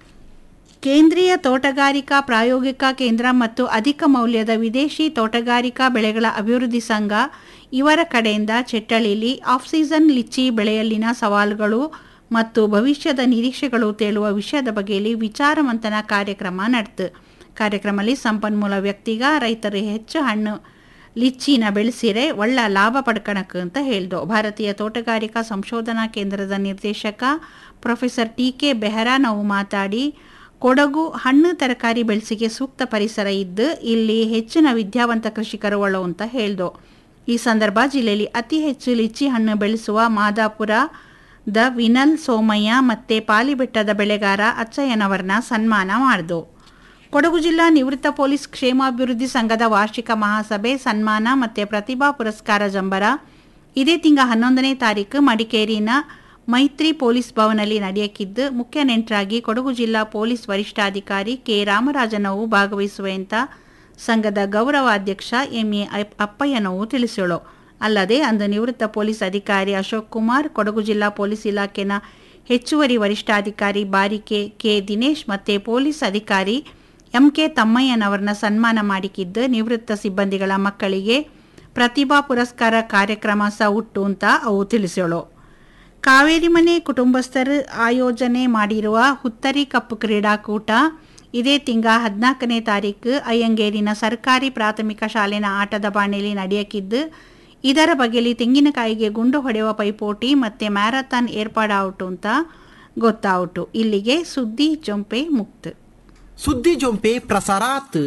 ಕೇಂದ್ರೀಯ ತೋಟಗಾರಿಕಾ ಪ್ರಾಯೋಗಿಕ ಕೇಂದ್ರ ಮತ್ತು ಅಧಿಕ ಮೌಲ್ಯದ ವಿದೇಶಿ ತೋಟಗಾರಿಕಾ ಬೆಳೆಗಳ ಅಭಿವೃದ್ಧಿ ಸಂಘ ಇವರ ಕಡೆಯಿಂದ ಚೆಟ್ಟಳಿಲಿ ಆಫ್ ಸೀಸನ್ ಲಿಚ್ಚಿ ಬೆಳೆಯಲ್ಲಿನ ಸವಾಲುಗಳು ಮತ್ತು ಭವಿಷ್ಯದ ನಿರೀಕ್ಷೆಗಳು ತೇಳುವ ವಿಷಯದ ಬಗೆಯಲ್ಲಿ ವಿಚಾರ ಮಂಥನ ಕಾರ್ಯಕ್ರಮ ನಡೆತು ಕಾರ್ಯಕ್ರಮದಲ್ಲಿ ಸಂಪನ್ಮೂಲ ವ್ಯಕ್ತಿಗ ರೈತರು ಹೆಚ್ಚು ಹಣ್ಣು ಲಿಚ್ಚಿನ ಬೆಳೆಸಿರೆ ಒಳ್ಳ ಲಾಭ ಪಡ್ಕಣಕ್ಕೆ ಅಂತ ಹೇಳ್ದು ಭಾರತೀಯ ತೋಟಗಾರಿಕಾ ಸಂಶೋಧನಾ ಕೇಂದ್ರದ ನಿರ್ದೇಶಕ ಪ್ರೊಫೆಸರ್ ಟಿ ಕೆ ಬೆಹರಾ ನಾವು ಮಾತಾಡಿ ಕೊಡಗು ಹಣ್ಣು ತರಕಾರಿ ಬೆಳೆಸಿಗೆ ಸೂಕ್ತ ಪರಿಸರ ಇದ್ದು ಇಲ್ಲಿ ಹೆಚ್ಚಿನ ವಿದ್ಯಾವಂತ ಕೃಷಿಕರು ಒಳ್ಳು ಅಂತ ಹೇಳ್ದು ಈ ಸಂದರ್ಭ ಜಿಲ್ಲೆಯಲ್ಲಿ ಅತಿ ಹೆಚ್ಚು ಲಿಚ್ಚಿ ಹಣ್ಣು ಬೆಳೆಸುವ ಮಾದಾಪುರ ದ ವಿನಲ್ ಸೋಮಯ್ಯ ಮತ್ತು ಪಾಲಿಬೆಟ್ಟದ ಬೆಳೆಗಾರ ಅಚ್ಚಯ್ಯನವರನ್ನ ಸನ್ಮಾನ ಮಾಡಿದು ಕೊಡಗು ಜಿಲ್ಲಾ ನಿವೃತ್ತ ಪೊಲೀಸ್ ಕ್ಷೇಮಾಭಿವೃದ್ಧಿ ಸಂಘದ ವಾರ್ಷಿಕ ಮಹಾಸಭೆ ಸನ್ಮಾನ ಮತ್ತು ಪ್ರತಿಭಾ ಪುರಸ್ಕಾರ ಜಂಬರ ಇದೇ ತಿಂಗಳ ಹನ್ನೊಂದನೇ ತಾರೀಕು ಮಡಿಕೇರಿನ ಮೈತ್ರಿ ಪೊಲೀಸ್ ಭವನಲ್ಲಿ ನಡೆಯಕ್ಕಿದ್ದು ಮುಖ್ಯ ನೆಂಟರಾಗಿ ಕೊಡಗು ಜಿಲ್ಲಾ ಪೊಲೀಸ್ ವರಿಷ್ಠಾಧಿಕಾರಿ ಕೆ ರಾಮರಾಜನವು ಭಾಗವಹಿಸುವಂತ ಸಂಘದ ಗೌರವಾಧ್ಯಕ್ಷ ಎಂ ಎ ಅಪ್ಪಯ್ಯನವು ತಿಳಿಸೋಳು ಅಲ್ಲದೆ ಅಂದು ನಿವೃತ್ತ ಪೊಲೀಸ್ ಅಧಿಕಾರಿ ಅಶೋಕ್ ಕುಮಾರ್ ಕೊಡಗು ಜಿಲ್ಲಾ ಪೊಲೀಸ್ ಇಲಾಖೆನ ಹೆಚ್ಚುವರಿ ವರಿಷ್ಠಾಧಿಕಾರಿ ಬಾರಿಕೆ ಕೆ ದಿನೇಶ್ ಮತ್ತು ಪೊಲೀಸ್ ಅಧಿಕಾರಿ ಎಂ ಕೆ ತಮ್ಮಯ್ಯನವರನ್ನ ಸನ್ಮಾನ ಮಾಡಿಕಿದ್ದು ನಿವೃತ್ತ ಸಿಬ್ಬಂದಿಗಳ ಮಕ್ಕಳಿಗೆ ಪ್ರತಿಭಾ ಪುರಸ್ಕಾರ ಕಾರ್ಯಕ್ರಮ ಸಹ ಉಟ್ಟು ಅಂತ ಅವು ತಿಳಿಸೋಳು ಕಾವೇರಿ ಮನೆ ಕುಟುಂಬಸ್ಥರು ಆಯೋಜನೆ ಮಾಡಿರುವ ಹುತ್ತರಿ ಕಪ್ಪು ಕ್ರೀಡಾಕೂಟ ಇದೇ ತಿಂಗ ಹದಿನಾಲ್ಕನೇ ತಾರೀಕು ಅಯ್ಯಂಗೇರಿನ ಸರ್ಕಾರಿ ಪ್ರಾಥಮಿಕ ಶಾಲೆನ ಆಟದ ಬಾಣೆಯಲ್ಲಿ ನಡೆಯಕ್ಕಿದ್ದು ಇದರ ಬಗೆಯಲ್ಲಿ ತೆಂಗಿನಕಾಯಿಗೆ ಗುಂಡು ಹೊಡೆಯುವ ಪೈಪೋಟಿ ಮತ್ತು ಮ್ಯಾರಥಾನ್ ಏರ್ಪಾಡಾವುಟು ಅಂತ ಗೊತ್ತಾವುಟು ಇಲ್ಲಿಗೆ ಸುದ್ದಿ ಜೊಂಪೆ ಮುಕ್ತ ಸುದ್ದಿ ಜೊಂಪೆ ಪ್ರಸಾರಾತ್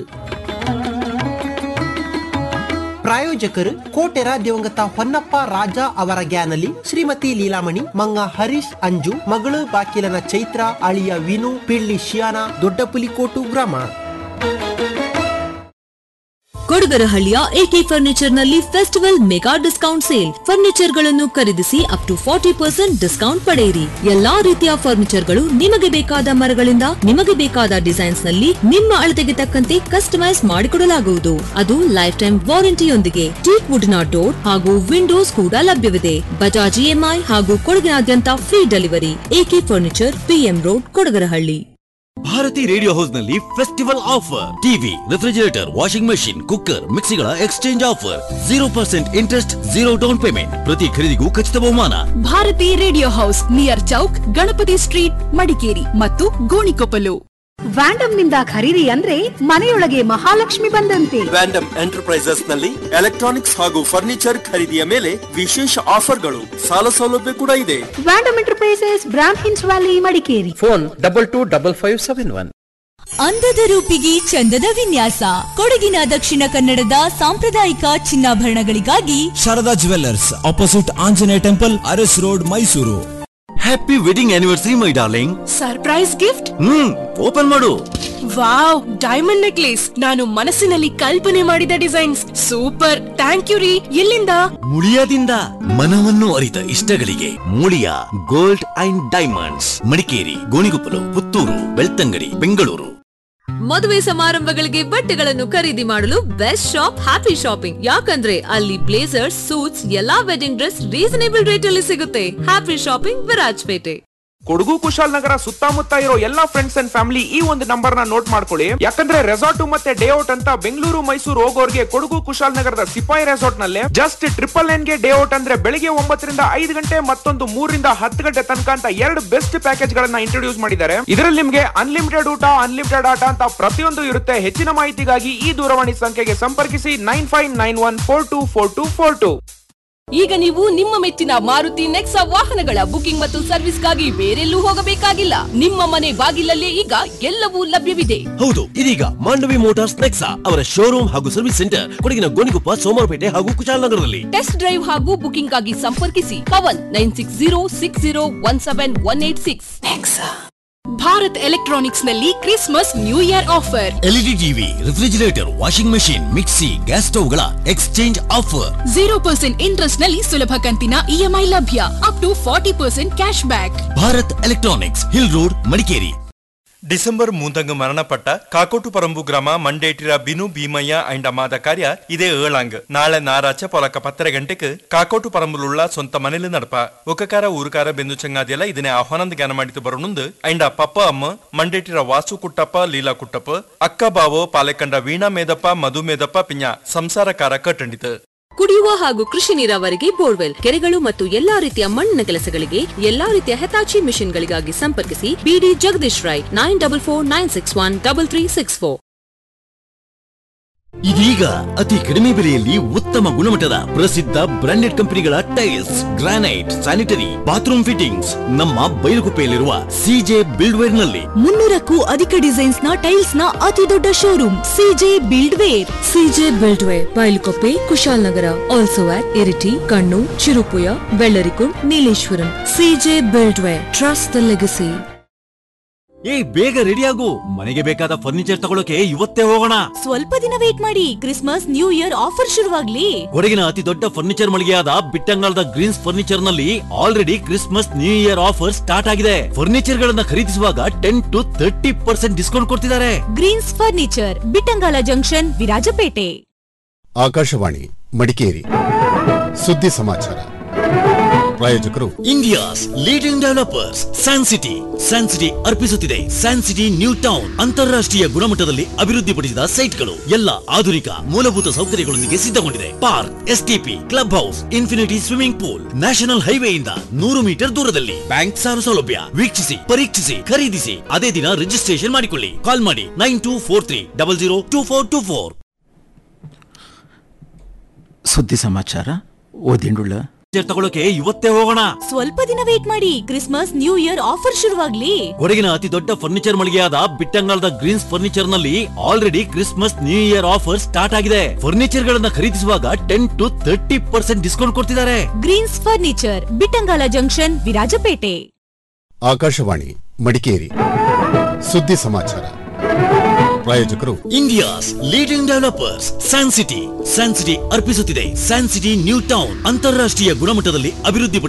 ಪ್ರಾಯೋಜಕರು ಕೋಟೆರ ದಿವಂಗತ ಹೊನ್ನಪ್ಪ ರಾಜ ಅವರ ಗ್ಯಾನಲಿ ಶ್ರೀಮತಿ ಲೀಲಾಮಣಿ ಮಂಗ ಹರೀಶ್ ಅಂಜು ಮಗಳು ಬಾಕಿಲನ ಚೈತ್ರ ಅಳಿಯ ವಿನು ಪಿಳ್ಳಿ ಶಿಯಾನ ದೊಡ್ಡ ಪುಲಿಕೋಟು ಗ್ರಾಮ ಕೊಡಗರಹಳ್ಳಿಯ ಎಕೆ ಫರ್ನಿಚರ್ ನಲ್ಲಿ festival mega discount sale furniture ಗಳನ್ನು ಖರೀದಿಸಿ up to forty percent discount ಪಡೆಯಿರಿ ಎಲ್ಲಾ ರೀತಿಯ ಫರ್ನಿಚರ್ ಗಳು ನಿಮಗೆ ಬೇಕಾದ ಮರಗಳಿಂದ ನಿಮಗೆ ಬೇಕಾದ ಡಿಸೈನ್ಸ್ ನಲ್ಲಿ ನಿಮ್ಮ ಅಳತೆಗೆ ತಕ್ಕಂತೆ ಕಸ್ಟಮೈಸ್ ಮಾಡಿಕೊಡಲಾಗುವುದು ಅದು ಲೈಫ್ ಟೈಮ್ ವಾರಂಟಿಯೊಂದಿಗೆ ಟೀಕ್ ವುಡ್ ನ ಡೋರ್ ಹಾಗೂ ವಿಂಡೋಸ್ ಕೂಡ ಲಭ್ಯವಿದೆ ಬಜಾಜ್ ಇಎಂಐ ಹಾಗೂ ಕೊಡಗಿನಾದ್ಯಂತ free delivery AK furniture PM road Kodagarahalli Bharati radio house ನಲ್ಲಿ festival offer TV refrigerator washing machine cooker ಮಿಕ್ಸಿಗಳ exchange offer zero percent interest zero down payment ಪ್ರತಿ ಖರೀದಿಗೂ ಖಚಿತ ಬಹುಮಾನ Bharati radio house near Chowk Ganapati street Madikeri ಮತ್ತು ಗೋಣಿಕೊಪ್ಪಲು ವ್ಯಾಂಡಮ್ ನಿಂದ ಖರೀದಿ ಅಂದ್ರೆ ಮನೆಯೊಳಗೆ ಮಹಾಲಕ್ಷ್ಮಿ ಬಂದಂತೆ ವ್ಯಾಂಡಮ್ ಎಂಟರ್ಪ್ರೈಸಸ್ ನಲ್ಲಿ ಎಲೆಕ್ಟ್ರಾನಿಕ್ಸ್ ಹಾಗೂ ಫರ್ನಿಚರ್ ಖರೀದಿಯ ಮೇಲೆ ವಿಶೇಷ ಆಫರ್ಗಳು ಸಾಲ ಸೌಲಭ್ಯ ಕೂಡ ಇದೆ ವ್ಯಾಂಡಮ್ ಎಂಟರ್ಪ್ರೈಸಸ್ ಬ್ರಾಂಡ್ ಹಿನ್ಸ್ valley Madikeri phone double two double five seven one ಅಂದದ ರೂಪಿಗೆ ಚಂದದ ವಿನ್ಯಾಸ ಕೊಡಗಿನ ದಕ್ಷಿಣ ಕನ್ನಡದ ಸಾಂಪ್ರದಾಯಿಕ ಚಿನ್ನಾಭರಣಗಳಿಗಾಗಿ Sharada jewellers opposite Anjaneya temple Aras road Mysuru happy wedding anniversary my darling surprise gift hmm open ಮಾಡು ವಾವ್ ಡೈಮಂಡ್ ನೆಕ್ಲೇಸ್ ನಾನು ಮನಸ್ಸಿನಲ್ಲಿ ಕಲ್ಪನೆ ಮಾಡಿದ ಡಿಸೈನ್ಸ್ ಸೂಪರ್ ಥ್ಯಾಂಕ್ ಯು ರೀ ಎಲ್ಲಿಂದ ಮುಳಿಯಾದಿಂದ ಮನವನ್ನು ಅರಿತ ಇಷ್ಟಗಳಿಗೆ Muliya gold and diamonds Madikeri Gonikoppalu Puttur Belthangady Bengaluru ಮದುವೆ ಸಮಾರಂಭಗಳಿಗೆ ಬಟ್ಟೆಗಳನ್ನು ಖರೀದಿ ಮಾಡಲು ಬೆಸ್ಟ್ ಶಾಪ್ ಹ್ಯಾಪಿ ಶಾಪಿಂಗ್ ಯಾಕಂದ್ರೆ ಅಲ್ಲಿ ಬ್ಲೇಸರ್ಸ್ ಸೂಟ್ಸ್ ಎಲ್ಲಾ ವೆಡ್ಡಿಂಗ್ ಡ್ರೆಸ್ ರೀಸನೇಬಲ್ ರೇಟ್ ಅಲ್ಲಿ ಸಿಗುತ್ತೆ ಹ್ಯಾಪಿ ಶಾಪಿಂಗ್ ವಿರಾಜ್ಪೇಟೆ ಕೊಡಗು ಕುಶಾಲನಗರ ಸುತ್ತಮುತ್ತ ಇರೋ ಎಲ್ಲಾ ಫ್ರೆಂಡ್ಸ್ ಅಂಡ್ ಫ್ಯಾಮಿಲಿ ಈ ಒಂದು ನಂಬರ್ ನ ನೋಟ್ ಮಾಡ್ಕೊಳ್ಳಿ ಯಾಕಂದ್ರೆ ರೆಸಾರ್ಟ್ ಮತ್ತೆ ಡೇ ಔಟ್ ಅಂತ ಬೆಂಗಳೂರು ಮೈಸೂರು ಹೋಗೋರ್ಗೆ ಕೊಡಗು ಕುಶಾಲನಗರದ ಸಿಪಾಯಿ ರೆಸಾರ್ಟ್ ನಲ್ಲಿ ಜಸ್ಟ್ ಟ್ರಿಪಲ್ ನೈನ್ ಗೆ ಡೇ ಔಟ್ ಅಂದ್ರೆ ಬೆಳಿಗ್ಗೆ ಒಂಬತ್ತರಿಂದ ಐದು ಗಂಟೆ ಮತ್ತೊಂದು ಮೂರರಿಂದ ಹತ್ತು ಗಂಟೆ ತನಕ ಅಂತ ಎರಡು ಬೆಸ್ಟ್ ಪ್ಯಾಕೇಜ್ ಗಳನ್ನ ಇಂಟ್ರೊಡ್ಯೂಸ್ ಮಾಡಿದ್ದಾರೆ ಇದರಲ್ಲಿ ನಿಮ್ಗೆ ಅನ್ಲಿಮಿಟೆಡ್ ಊಟ ಅನ್ಲಿಮಿಟೆಡ್ ಆಟ ಅಂತ ಪ್ರತಿಯೊಂದು ಇರುತ್ತೆ ಹೆಚ್ಚಿನ ಮಾಹಿತಿಗಾಗಿ ಈ ದೂರವಾಣಿ ಸಂಖ್ಯೆಗೆ ಸಂಪರ್ಕಿಸಿ nine five nine one four two four two four two ಈಗ ನೀವು ನಿಮ್ಮ ಮೆಚ್ಚಿನ ಮಾರುತಿ ನೆಕ್ಸಾ ವಾಹನಗಳ ಬುಕಿಂಗ್ ಮತ್ತು ಸರ್ವಿಸ್ಗಾಗಿ ಬೇರೆಲ್ಲೂ ಹೋಗಬೇಕಾಗಿಲ್ಲ ನಿಮ್ಮ ಮನೆ ಬಾಗಿಲಲ್ಲೇ ಈಗ ಎಲ್ಲವೂ ಲಭ್ಯವಿದೆ ಹೌದು ಇದೀಗ ಮಾಂಡವಿ ಮೋಟಾರ್ಸ್ ನೆಕ್ಸಾ ಅವರ ಶೋರೂಮ್ ಹಾಗೂ ಸರ್ವಿಸ್ ಸೆಂಟರ್ ಕೊಡಗಿನ ಗೋಣಿಕೊಪ್ಪ ಸೋಮವಾರಪೇಟೆ ಹಾಗೂ ಕುಶಾಲನಗರದಲ್ಲಿ ಟೆಸ್ಟ್ ಡ್ರೈವ್ ಹಾಗೂ ಬುಕಿಂಗ್ ಆಗಿ ಸಂಪರ್ಕಿಸಿ Pavan nine six zero six zero one seven one eight six Bharat electronics ನಲ್ಲಿ Christmas new year offer LED TV refrigerator washing machine mixie gas ಸ್ಟವ್ಗಳ exchange offer zero percent interest ನಲ್ಲಿ ಸುಲಭ ಕಂತಿನ ಇಎಂಐ ಲಭ್ಯ up to forty percent cash back Bharat electronics hill road Madikeri December മൂന്നങ്ങ് മരണപ്പെട്ട കാക്കോട്ടുപറമ്പു ഗ്രാമ മണ്ടേറ്റിര Binu ഭീമയ്യ and ಅಮ್ಮಾದ ಕಾರ್ಯ ಇದೇ ಏಳಂಗ್ ನಾಳೆ ನಾರಾಚ ಪೊಲಕ ಪತ್ತರ ಗಂಟೆಗೆ ಕಾಕೋಟು ಪರಂಬುಲುಳ್ಳ ಸ್ವಂತ ಮನೇಲಿ ನಡಪ ಒಕ್ಕಕಾರ ಊರುಕಾರ ಬೆಂದು ಚಂಗಾದಿಯಲ್ಲ ಇದನ್ನೇ ಆಹ್ವಾನದ ಜ್ಞಾನ ಮಾಡಿತು ಬರೋಣುಂದು ಅಂಡ ಪಪ್ಪ ಅಮ್ಮ ಮಂಡೇಟಿರ ವಾಸು ಕುಟ್ಟಪ್ಪ ಲೀಲಾ ಕುಟ್ಟಪ್ಪ ಅಕ್ಕ ಬಾವೋ ಪಾಲೆಕಂಡ ವೀಣಾ ಮೇದಪ್ಪ ಮಧು ಮೇದಪ್ಪ ಪಿಂಜ ಸಂಸಾರಕಾರ ಕಟ್ಟಂಡಿತು ಕುಡಿಯುವ ಹಾಗೂ ಕೃಷಿ ನೀರಾವರಿಗೆ ಬೋರ್ವೆಲ್ ಕೆರೆಗಳು ಮತ್ತು ಎಲ್ಲಾ ರೀತಿಯ ಮಣ್ಣಿನ ಕೆಲಸಗಳಿಗೆ ಎಲ್ಲಾ ರೀತಿಯ ಹೆತಾಚಿ ಮಿಷನ್ಗಳಿಗಾಗಿ ಸಂಪರ್ಕಿಸಿ ಬಿಡಿ Jagadish Rai nine double four nine six one double three six four ಇದೀಗ ಅತಿ ಕಡಿಮೆ ಬೆಲೆಯಲ್ಲಿ ಉತ್ತಮ ಗುಣಮಟ್ಟದ ಪ್ರಸಿದ್ಧ ಬ್ರಾಂಡೆಡ್ ಕಂಪನಿಗಳ tiles granite sanitary bathroom fittings ನಮ್ಮ ಬೈಲುಗುಪ್ಪೆಯಲ್ಲಿರುವ ಸಿಜೆ ಬಿಲ್ಡ್ವೇರ್ ನಲ್ಲಿ ಮುನ್ನೂರಕ್ಕೂ ಅಧಿಕ ಡಿಸೈನ್ಸ್ ನ ಟೈಲ್ಸ್ ನ ಅತಿ ದೊಡ್ಡ showroom CJ buildware CJ buildware Bailukoppe Kushalnagar also at Iritty Kannur Cherupuzha Vellarikundu Nileshwaram CJ buildware trust the legacy ಏಯ್ ಬೇಗ ರೆಡಿ ಆಗು ಮನೆಗೆ ಬೇಕಾದ ಫರ್ನಿಚರ್ ತಗೊಳಕ್ಕೆ ಇವತ್ತೇ ಹೋಗೋಣ ಸ್ವಲ್ಪ ದಿನ ವೇಟ್ ಮಾಡಿ ಕ್ರಿಸ್ಮಸ್ ನ್ಯೂ ಇಯರ್ ಆಫರ್ ಶುರುವಾಗ್ಲಿ ಕೊಡಗಿನ ಅತಿ ದೊಡ್ಡ ಫರ್ನಿಚರ್ ಮಳಿಗೆಯಾದ ಬಿಟ್ಟಂಗಾಲದ ಗ್ರೀನ್ಸ್ ಫರ್ನಿಚರ್ ನಲ್ಲಿ already Christmas new year offer start ಆಗಿದೆ ಫರ್ನಿಚರ್ ಗಳನ್ನ ಖರೀದಿಸುವಾಗ ten to thirty percent discount ಕೊಡ್ತಿದ್ದಾರೆ greens furniture Bittangala junction Virajpet Akashvani Madikeri ಸುದ್ದಿ ಸಮಾಚಾರ ಪ್ರಾಯೋಜಕರು India's leading developers san city san city ಅರ್ಪಿಸುತ್ತಿದೆ ಸ್ಯಾನ್ ಸಿಟಿ ನ್ಯೂ ಟೌನ್ ಅಂತಾರಾಷ್ಟ್ರೀಯ ಗುಣಮಟ್ಟದಲ್ಲಿ ಅಭಿವೃದ್ಧಿಪಡಿಸಿದ ಸೈಟ್ಗಳು ಎಲ್ಲ ಆಧುನಿಕ ಮೂಲಭೂತ ಸೌಕರ್ಯಗಳೊಂದಿಗೆ ಸಿದ್ಧಗೊಂಡಿದೆ park STP club house infinity swimming pool national ಹೈವೇಯಿಂದ ನೂರು ಮೀಟರ್ ದೂರದಲ್ಲಿ ಬ್ಯಾಂಕ್ ಸಾಲ ಸೌಲಭ್ಯ ವೀಕ್ಷಿಸಿ ಪರೀಕ್ಷಿಸಿ ಖರೀದಿಸಿ ಅದೇ ದಿನ ರಿಜಿಸ್ಟ್ರೇಷನ್ ಮಾಡಿಕೊಳ್ಳಿ ಕಾಲ್ ಮಾಡಿ nine two four three double zero two four two four ಸುದ್ದಿ ಸಮಾಚಾರ ಓದಿಂಡುಳ್ಳ ತಗೊಳಕ್ಕೆ ಇವತ್ತೇ ಹೋಗೋಣ ಸ್ವಲ್ಪ ದಿನ ವೇಟ್ ಮಾಡಿ ಕ್ರಿಸ್ಮಸ್ ನ್ಯೂ ಇಯರ್ ಆಫರ್ ಶುರುವಾಗ್ಲಿ ಕೊಡಗಿನ ಅತಿ ದೊಡ್ಡ ಫರ್ನಿಚರ್ ಮಳಿಗೆಯಾದ ಬಿಟ್ಟಂಗಾಲದ ಗ್ರೀನ್ಸ್ ಫರ್ನಿಚರ್ ನಲ್ಲಿ already Christmas new year offer start ಆಗಿದೆ ಫರ್ನಿಚರ್ ಗಳನ್ನ ಖರೀದಿಸುವಾಗ ten to thirty percent discount ಕೊಡ್ತಿದ್ದಾರೆ greens furniture Bittangala junction Virajpet Akashvani Madikeri ಸುದ್ದಿ ಸಮಾಚಾರ ಪ್ರಾಯೋಜಕರು India's leading developers san city san city ಅರ್ಪಿಸುತ್ತಿದೆ ಸ್ಯಾನ್ ಸಿಟಿ ನ್ಯೂ ಟೌನ್ ಅಂತಾರಾಷ್ಟ್ರೀಯ ಗುಣಮಟ್ಟದಲ್ಲಿ ಅಭಿವೃದ್ಧಿ